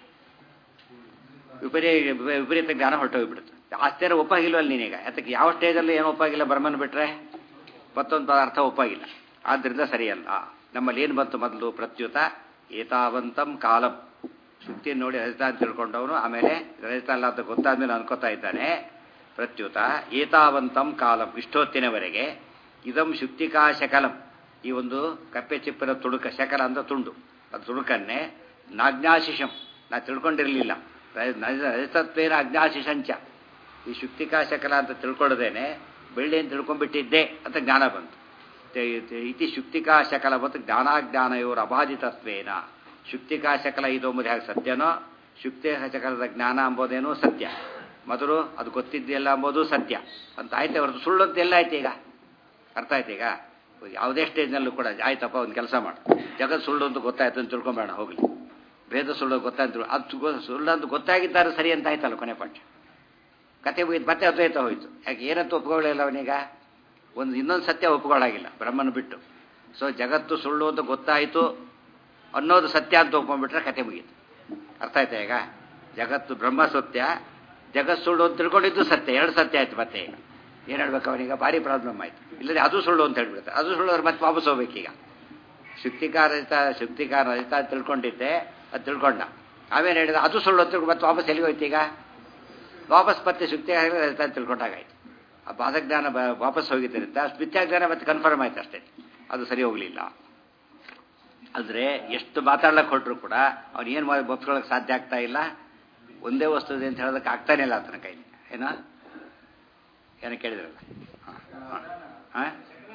ವಿಪರೀ ವಿಪರೀತ ಜ್ಞಾನ ಹೊರಟೋಗ್ಬಿಡುತ್ತೆ ಆಶ್ಚರ್ಯ ಒಪ್ಪಾಗಿಲ್ವಲ್ಲ ನೀನೀಗ ಯಾತಕ್ಕೆ ಯಾವ ಸ್ಟೇಜಲ್ಲಿ ಏನು ಒಪ್ಪಾಗಿಲ್ಲ ಬ್ರಹ್ಮನ್ ಬಿಟ್ರೆ ಮತ್ತೊಂದು ಪದಾರ್ಥ ಒಪ್ಪಾಗಿಲ್ಲ ಆದ್ದರಿಂದ ಸರಿಯಲ್ಲ ನಮ್ಮಲ್ಲಿ ಏನು ಬಂತು ಮೊದಲು ಪ್ರತ್ಯುತ ಏತಾವಂತಂ ಕಾಲಂ ಶುಕ್ತಿಯನ್ನು ನೋಡಿ ರಜತ ಅಂತ ತಿಳ್ಕೊಂಡವನು ಆಮೇಲೆ ರಜತ ಅಲ್ಲ ಅಂತ ಗೊತ್ತಾದ್ಮೇಲೆ ಅನ್ಕೋತಾ ಇದ್ದಾನೆ ಪ್ರತ್ಯುತ ಏತಾವಂತಂ ಕಾಲಂ ಇಷ್ಟೊತ್ತಿನವರೆಗೆ ಇದಂ ಶುಕ್ತಿಕಾ ಶಕಲಂ ಈ ಒಂದು ಕಪ್ಪೆ ಚಿಪ್ಪಿನ ತುಡುಕ ಶಕಲ ಅಂತ ತುಂಡು ಅದು ತುಡುಕನ್ನೇ ನಾಜ್ಞಾಶಿಷಂ ನಾ ತಿಳ್ಕೊಂಡಿರಲಿಲ್ಲ ರಜತತ್ವೇನ ಅಜ್ಞಾಶಿಷಂಚ ಈ ಶುಕ್ತಿಕಾ ಶಕಲ ಅಂತ ತಿಳ್ಕೊಳ್ಳೋದೇನೆ ಬೆಳ್ಳಿ ಅಂತ ತಿಳ್ಕೊಂಡ್ಬಿಟ್ಟಿದ್ದೆ ಅಂತ ಜ್ಞಾನ ಬಂತು ಇತಿ ಶುಕ್ತಿಕಾ ಶಕಲ ಮತ್ತು ಜ್ಞಾನಾಜ್ಞಾನಯೋರ ಅಬಾಧಿತತ್ವೇನ ಶುಕ್ತಿಕಾ ಶಕಲ ಇದು ಎಂಬುದು ಹೇಗೆ ಸತ್ಯನೋ ಶುಕ್ತಿ ಶಕಲದ ಜ್ಞಾನ ಎಂಬುದೇನೋ ಸತ್ಯ ಮೊದಲು ಅದು ಗೊತ್ತಿದ್ದೆಲ್ಲ ಎಂಬುದು ಸತ್ಯ ಅಂತ ಆಯ್ತು ಹೊರತು ಸುಳ್ಳು ಅಂತ ಎಲ್ಲ ಆಯ್ತು ಈಗ ಅರ್ಥ ಆಯ್ತು ಈಗ ಯಾವುದೇ ಸ್ಟೇಜ್ನಲ್ಲೂ ಕೂಡ ಆಯ್ತಪ್ಪ ಒಂದು ಕೆಲಸ ಮಾಡು ಜಗತ್ ಸುಳ್ಳು ಅಂತ ಗೊತ್ತಾಯ್ತು ಅಂತ ತಿಳ್ಕೊಂಬೇಡ ಹೋಗ್ಲಿ ಭೇದ ಸುಳ್ಳು ಗೊತ್ತಾಯ್ತು ಅದು ಸುಳ್ಳು ಅಂತ ಗೊತ್ತಾಗಿದ್ದಾರೆ ಸರಿ ಅಂತ ಆಯ್ತಲ್ಲ ಕೊನೆ ಪಕ್ಷ ಕತೆ ಮುಗಿದು ಮತ್ತೆ ಅದ್ವೈತ ಹೋಯ್ತು ಯಾಕೆ ಏನಂತ ಒಪ್ಕೊಳ್ಳಿಲ್ಲ ಅವನೀಗ ಒಂದು ಇನ್ನೊಂದು ಸತ್ಯ ಒಪ್ಕೊಳ್ಳಾಗಿಲ್ಲ ಬ್ರಹ್ಮನ ಬಿಟ್ಟು ಸೊ ಜಗತ್ತು ಸುಳ್ಳು ಅಂತ ಗೊತ್ತಾಯಿತು ಅನ್ನೋದು ಸತ್ಯ ಅಂತ ಒಪ್ಕೊಂಡ್ಬಿಟ್ರೆ ಕತೆ ಮುಗೀತು ಅರ್ಥ ಆಯ್ತಾ ಈಗ ಜಗತ್ತು ಬ್ರಹ್ಮ ಸತ್ಯ ಜಗತ್ ಸುಳ್ಳು ಅಂತ ತಿಳ್ಕೊಂಡಿದ್ದು ಸತ್ಯ ಎರಡು ಸತ್ಯ ಆಯ್ತು ಮತ್ತೆ ಈಗ ಏನು ಹೇಳ್ಬೇಕು ಅವನೀಗ ಭಾರಿ ಪ್ರಾಬ್ಲಮ್ ಆಯ್ತು ಇಲ್ಲದೆ ಅದು ಸುಳ್ಳು ಅಂತ ಹೇಳ್ಬಿಡುತ್ತೆ ಅದು ಸುಳ್ಳು ಅವ್ರು ಮತ್ತೆ ವಾಪಸ್ ಹೋಗ್ಬೇಕೀಗ ಶುಕ್ತಿಕಾರ ರಹಿತ ಶುಕ್ತಿಕಾರ ರಹಿತ ಅಂತ ತಿಳ್ಕೊಂಡಿದ್ದೆ ಅದು ತಿಳ್ಕೊಂಡ ಆಮೇಲೆ ಹೇಳಿದ ಅದು ಸುಳ್ಳು ಅಂತ ತಿಳ್ಕೊಂಡು ಮತ್ತೆ ವಾಪಸ್ ಎಲ್ಲಿಗೆ ಹೋಯ್ತು ಈಗ ವಾಪಸ್ ಮತ್ತೆ ಶುಕ್ತಿಕಾರ ರಹಿತ ಅಂತ ತಿಳ್ಕೊಂಡಾಗಾಯ್ತು ಆ ಬಾಧಜ್ಞಾನ ವಾಪಸ್ ಹೋಗಿದ್ದರಿಂದ ಮಿಥ್ಯಾಜ್ಞಾನ ಮತ್ತೆ ಕನ್ಫರ್ಮ್ ಆಯ್ತು ಅಷ್ಟೇ ಅದು ಸರಿ ಹೋಗಲಿಲ್ಲ ಆದರೆ ಎಷ್ಟು ಮಾತಾಡ್ಲಕ್ಕೆ ಹೊರಟ್ರು ಕೂಡ ಅವ್ನು ಏನು ಮಾಡಿ ಒಪ್ಕೊಳ್ಳೋಕೆ ಸಾಧ್ಯ ಆಗ್ತಾ ಇಲ್ಲ ಒಂದೇ ವಸ್ತು ಇದೆ ಅಂತ ಹೇಳೋದಕ್ಕೆ ಆಗ್ತಾನೆ ಇಲ್ಲ ಆತನ ಕೈಲಿ ಏನೋ ಏನೋ ಕೇಳಿದ್ರಲ್ಲ ಹಾಂ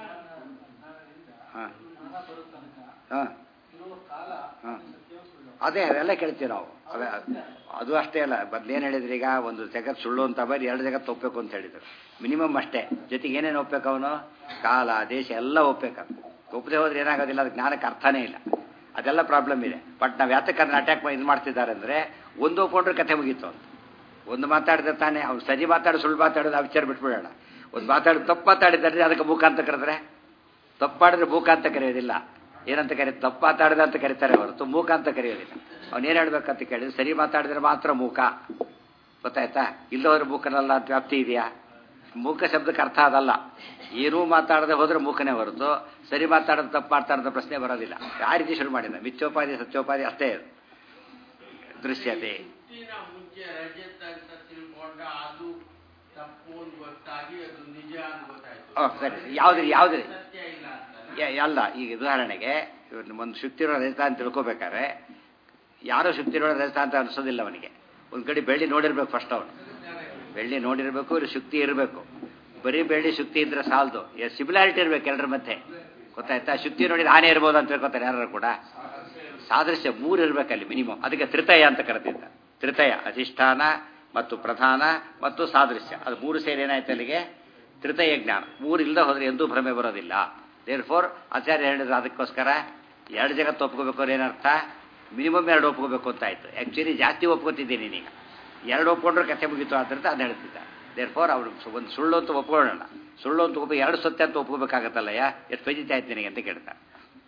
ಹಾಂ ಹಾಂ ಹಾಂ ಅದೇ ಅವೆಲ್ಲ ಕೇಳ್ತೀವಿ ನಾವು ಅವೇ ಅದು ಅಷ್ಟೇ ಅಲ್ಲ ಏನು ಹೇಳಿದ್ರಿ ಈಗ ಒಂದು ಜಗತ್ ಸುಳ್ಳು ಅಂತ ಬರೀ ಎರಡು ಜಗತ್ತು ಒಪ್ಪಬೇಕು ಅಂತ ಹೇಳಿದ್ರು ಮಿನಿಮಮ್ ಅಷ್ಟೇ ಜೊತೆಗೆ ಏನೇನು ಒಪ್ಬೇಕು ಅವನು ಕಾಲ ದೇಶ ಎಲ್ಲ ಒಪ್ಬೇಕು ಒಪ್ಪದೆ ಹೋದ್ರೆ ಏನಾಗೋದಿಲ್ಲ ಅದು ಜ್ಞಾನಕ್ಕೆ ಅರ್ಥನೇ ಇಲ್ಲ ಅದೆಲ್ಲ ಪ್ರಾಬ್ಲಮ್ ಇದೆ ಬಟ್ ನಾವು ಯಾತಕ್ಕನ್ನ ಅಟ್ಯಾಕ್ ಇದು ಮಾಡ್ತಿದ್ದಾರೆ ಅಂದರೆ ಒಂದು ಒಪ್ಕೊಂಡ್ರೆ ಕಥೆ ಮುಗೀತು ಅಂತ ಒಂದು ಮಾತಾಡಿದ್ರೆ ತಾನೇ ಅವ್ನು ಸರಿ ಮಾತಾಡಿ ಸುಳ್ಳು ಮಾತಾಡೋದು ಆ ವಿಚಾರ ಬಿಟ್ಬಿಡೋಣ ಒಂದು ಮಾತಾಡಿ ತಪ್ಪು ಮಾತಾಡಿದ್ರೆ ಅದಕ್ಕೆ ಮೂಕ ಅಂತ ಕರೆದ್ರೆ ತಪ್ಪು ಮಾಡಿದ್ರೆ ಮೂಕ ಅಂತ ಕರೆಯೋದಿಲ್ಲ ಏನಂತ ಕರಿ ತಪ್ಪು ಮಾತಾಡಿದ ಅಂತ ಕರೀತಾರೆ ಹೊರತು ಮೂಕ ಅಂತ ಕರೆಯೋದಿಲ್ಲ ಅವನೇನು ಹೇಳ್ಬೇಕಂತ ಕೇಳಿದ್ರೆ ಸರಿ ಮಾತಾಡಿದ್ರೆ ಮಾತ್ರ ಮೂಕ ಗೊತ್ತಾಯ್ತಾ ಇಲ್ಲದವ್ರ ಮೂಕನಲ್ಲ ಅಂತ ವ್ಯಾಪ್ತಿ ಇದೆಯಾ ಮೂಕ ಶಬ್ದಕ್ಕೆ ಅರ್ಥ ಅದಲ್ಲ ಏನೂ ಮಾತಾಡದೆ ಹೋದ್ರೆ ಮೂಕನೇ ಹೊರತು ಸರಿ ಮಾತಾಡೋದು ತಪ್ಪು ಮಾಡ್ತಾರಂತ ಪ್ರಶ್ನೆ ಬರೋದಿಲ್ಲ ಆ ರೀತಿ ಶುರು ಮಾಡಿದ ಮಿಥ್ಯೋಪಾಧಿ ಸತ್ಯೋಪಾಧಿ ಅಷ್ಟೇ ಅದು ದೃಶ್ಯತೆ ಮುಂಚೆ ರಜತ್ ಅಂತ ತಿಳ್ಕೊಂಡ ಅದು ತಪ್ಪು ಅಂತ ಗೊತ್ತಾಗಿ ಅದು ನಿಜ ಅಂತ ಗೊತ್ತಾಯ್ತು ಓ, ಸರಿ ಯಾವ್ದು ಯಾವ್ದು ಸತ್ಯ ಇಲ್ಲ ಅಂತ ಯ- ಅಲ್ಲ ಈಗ ಉದಾಹರಣೆಗೆ ಇವ್ನು ಒಂದು ಶುಕ್ತಿರೋ ರಜತ ಅಂತ ತಿಳ್ಕೊಬೇಕಾದ್ರೆ ಯಾರೋ ಶುಕ್ತಿರೋ ರಜತ ಅಂತ ಅನ್ಸೋದಿಲ್ಲ ಅವನಿಗೆ ಒಂದು ಕಡೆ ಬೆಳ್ಳಿ ನೋಡಿರ್ಬೇಕು ಫಸ್ಟ್ ಅವನು ಬೆಳ್ಳಿ ನೋಡಿರ್ಬೇಕು ಇಲ್ಲಿ ಶುಕ್ತಿ ಇರಬೇಕು ಬರೀ ಬೆಳ್ಳಿ ಶುಕ್ತಿ ಇದ್ರೆ ಸಾಲದು ಸಿಮಿಲಾರಿಟಿ ಇರ್ಬೇಕು ಎಲ್ಲರ ಮಧ್ಯೆ ಗೊತ್ತಾಯ್ತಾ ಶುಕ್ತಿ ನೋಡಿದ್ರೆ ಆನೆ ಇರ್ಬೋದು ಅಂತ ತಿಳ್ಕೊತಾರೆ ಯಾರು ಕೂಡ ಸಾದೃಶ್ಯ ಮೂರು ಇರ್ಬೇಕಲ್ಲಿ ಮಿನಿಮಮ್ ಅದಕ್ಕೆ ತ್ರಿತಯ ಅಂತ ಕರೆದಿದ್ದ ತ್ರಿತಯ ಅಧಿಷ್ಠಾನ ಮತ್ತು ಪ್ರಧಾನ ಮತ್ತು ಸಾದೃಶ್ಯ ಅದು ಮೂರು ಸೇರಿ ಏನಾಯ್ತು ಅಲ್ಲಿಗೆ ತ್ರಿತಯ ಜ್ಞಾನ ಮೂರು ಇಲ್ಲದೆ ಹೋದ್ರೆ ಎಂದೂ ಭ್ರಮೆ ಬರೋದಿಲ್ಲ ದೇರ್ ಫೋರ್ ಆಚಾರ್ಯ ಹೇಳಿದ್ರು ಅದಕ್ಕೋಸ್ಕರ ಎರಡು ಜಗತ್ತು ಒಪ್ಕೋಬೇಕು ಅಂದ್ರೆ ಏನರ್ಥ ಮಿನಿಮಮ್ ಎರಡು ಒಪ್ಕೋಬೇಕು ಅಂತ ಆಯ್ತು ಆ್ಯಕ್ಚುಲಿ ಜಾಸ್ತಿ ಒಪ್ಕೋತಿದ್ದೀನಿ ನೀನೀಗ ಎರಡು ಒಪ್ಕೊಂಡ್ರೆ ಕಥೆ ಮುಗೀತು ಅಂತ ಅದು ಹೇಳ್ತಿದ್ದ ದೇರ್ ಫೋರ್ ಅವ್ರು ಒಂದು ಸುಳ್ಳು ಅಂತ ಒಪ್ಕೊಳ್ಳೋಣ ಸುಳ್ಳು ಅಂತ ಒಪ್ಪ ಎರಡು ಸತ್ಯ ಅಂತ ಒಪ್ಕೋಬೇಕಾಗತ್ತಲ್ಲಯ್ಯ ಎಷ್ಟು ಫಜಿತ ಆಯ್ತು ನಿನಗೆ ಅಂತ ಕೇಳ್ತಾರೆ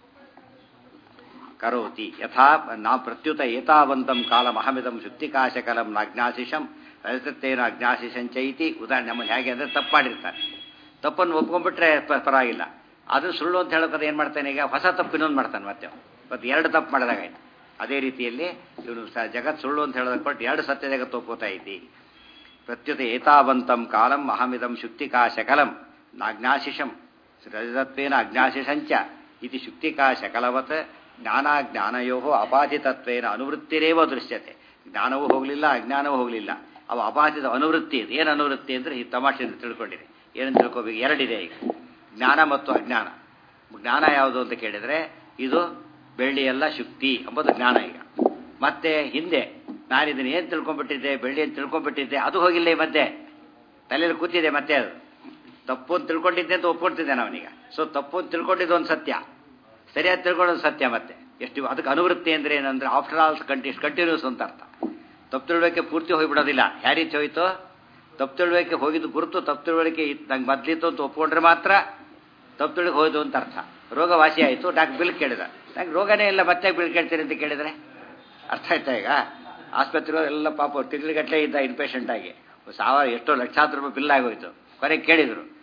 ಕರೋತಿ ಯಥಾ ನಾ ಪ್ರತ್ಯುತ ಏತಾವಂತಂ ಕಾಲಮಹಮಿದಂ ಶುದ್ಧಿಕಾಶಕಲಂ ನಾಜ್ಞಾಶಿಷಂ ರಜತತ್ತೇನ ಅಜ್ಞಾಶಿಷಂಚೈತಿ ಉದಾಹರಣೆ ನಮ್ಮನ್ನು ಹೇಗೆ ಅಂದರೆ ತಪ್ಪು ಮಾಡಿರ್ತಾರೆ ತಪ್ಪನ್ನು ಒಪ್ಕೊಂಡ್ಬಿಟ್ರೆ ಪ- ಪರವಾಗಿಲ್ಲ ಅದು ಸುಳ್ಳು ಅಂತ ಹೇಳೋಕೆ ಏನು ಮಾಡ್ತಾನೆ ಈಗ ಹೊಸ ತಪ್ಪು ಇನ್ನೊಂದು ಮಾಡ್ತಾನೆ ಮತ್ತೆ ಅವ್ನು. ಮತ್ತೆ ಎರಡು ತಪ್ಪು ಮಾಡಿದಾಗಾಯ್ತು ಅದೇ ರೀತಿಯಲ್ಲಿ ಇವನು ಸ ಜಗತ್ ಸುಳ್ಳು ಅಂತ ಹೇಳೋದಕ್ಕೆ ಕೊಟ್ಟು ಎರಡು ಸತ್ಯ ಜಗತ್ತು ಒಪ್ಕೋತಾ ಇದ್ದಿ ಪ್ರತ್ಯುತ ಏತಾವಂತಂ ಕಾಲಂ ಅಹಮಿದಂ ಶುಕ್ತಿಕಾಶಕಲಂ ನಾಜ್ಞಾಶಿಷಂ ರಜತತ್ವೇನ ಅಜ್ಞಾಶಿಷಂಚ ಇತಿ ಶುಕ್ತಿಕಾಶಕಲವತ್ ಜ್ಞಾನಾಜ್ಞಾನಯೋ ಅಪಾಧಿತತ್ವೇನ ಅನುವೃತ್ತಿರೇವ ದೃಶ್ಯತೆ ಜ್ಞಾನವೂ ಹೋಗಲಿಲ್ಲ ಅಜ್ಞಾನವೂ ಹೋಗಲಿಲ್ಲ ಅವ ಅಪಾಧಿತ ಅನುವೃತ್ತಿ ಇದೆ ಏನು ಅನುವೃತ್ತಿ ಅಂದರೆ ಈ ತಮಾಷೆಯಿಂದ ತಿಳ್ಕೊಂಡಿರಿ ಏನಂತ ತಿಳ್ಕೊಬೇಕು ಎರಡಿದೆ ಈಗ ಜ್ಞಾನ ಮತ್ತು ಅಜ್ಞಾನ ಜ್ಞಾನ ಯಾವುದು ಅಂತ ಕೇಳಿದರೆ ಇದು ಬೆಳ್ಳಿಯೆಲ್ಲ ಶುಕ್ತಿ ಎಂಬುದು ಜ್ಞಾನ ಈಗ ಮತ್ತೆ ಹಿಂದೆ ನಾನು ಇದನ್ನ ಏನು ತಿಳ್ಕೊಂಡ್ಬಿಟ್ಟಿದ್ದೆ ಬೆಳ್ಳಿ ಅಂತ ತಿಳ್ಕೊಂಡ್ಬಿಟ್ಟಿದ್ದೆ ಅದು ಹೋಗಿಲ್ಲ ಈ ಮಧ್ಯೆ ತಲೆಯಲ್ಲಿ ಕೂತಿದೆ ಮತ್ತೆ ಅದು ತಪ್ಪು ಅಂತ ತಿಳ್ಕೊಂಡಿದ್ದೆ ಅಂತ ಒಪ್ಕೊಳ್ತಿದ್ದಾನೆ ಅವನೀಗ ಸೊ ತಪ್ಪು ಅಂತ ತಿಳ್ಕೊಂಡಿದ್ದು ಒಂದು ಸತ್ಯ ಸರಿಯಾಗಿ ತಿಳ್ಕೊಳ್ಳೋದು ಸತ್ಯ ಮತ್ತೆ ಎಷ್ಟು ಅದಕ್ಕೆ ಅನುವೃತ್ತಿ ಅಂದ್ರೆ ಏನಂದ್ರೆ ಆಫ್ಟರ್ ಆಲ್ ಕಂಟಿ ಕಂಟಿನ್ಯೂಸ್ ಅಂತ ಅರ್ಥ ತಪ್ಪು ತಿಳುವಳಿಕೆ ಪೂರ್ತಿ ಹೋಗಿಬಿಡೋದಿಲ್ಲ ಯಾವ ರೀತಿ ಹೋಯ್ತು ತಪ್ಪು ತಿಳುವಳಿಕೆ ಹೋಗಿದ್ದು ಗುರುತು ತಪ್ಪು ತಿಳುವಳಿಕೆ ಇತ್ತು ನಂಗೆ ಮೊದ್ಲಿತ್ತು ಅಂತ ಒಪ್ಕೊಂಡ್ರೆ ಮಾತ್ರ ತಪ್ಪು ತಿಳುವಳಿಕೆ ಹೋಯ್ತು ಅಂತ ಅರ್ಥ ರೋಗ ವಾಸಿ ಆಯಿತು ಡಾಕ್ಟರ್ ಬಿಲ್ ಕೇಳಿದ ನಂಗೆ ರೋಗನೇ ಇಲ್ಲ ಮತ್ತೆ ಬಿಲ್ ಕೇಳ್ತೀರಿ ಅಂತ ಕೇಳಿದ್ರೆ ಅರ್ಥ ಆಯ್ತಾ ಈಗ ಆಸ್ಪತ್ರೆ ಎಲ್ಲ ಪಾಪ ತಿಂಗಳಿಗಟ್ಟಲೆ ಇದ್ದ ಇನ್ಪೇಷಂಟ್ ಆಗಿ ಸಾವಿರ ಎಷ್ಟೋ ಲಕ್ಷಾಂತರ ರೂಪಾಯಿ ಬಿಲ್ ಆಗೋಯ್ತು ಕೊನೆಗೆ ಕೇಳಿದ್ರು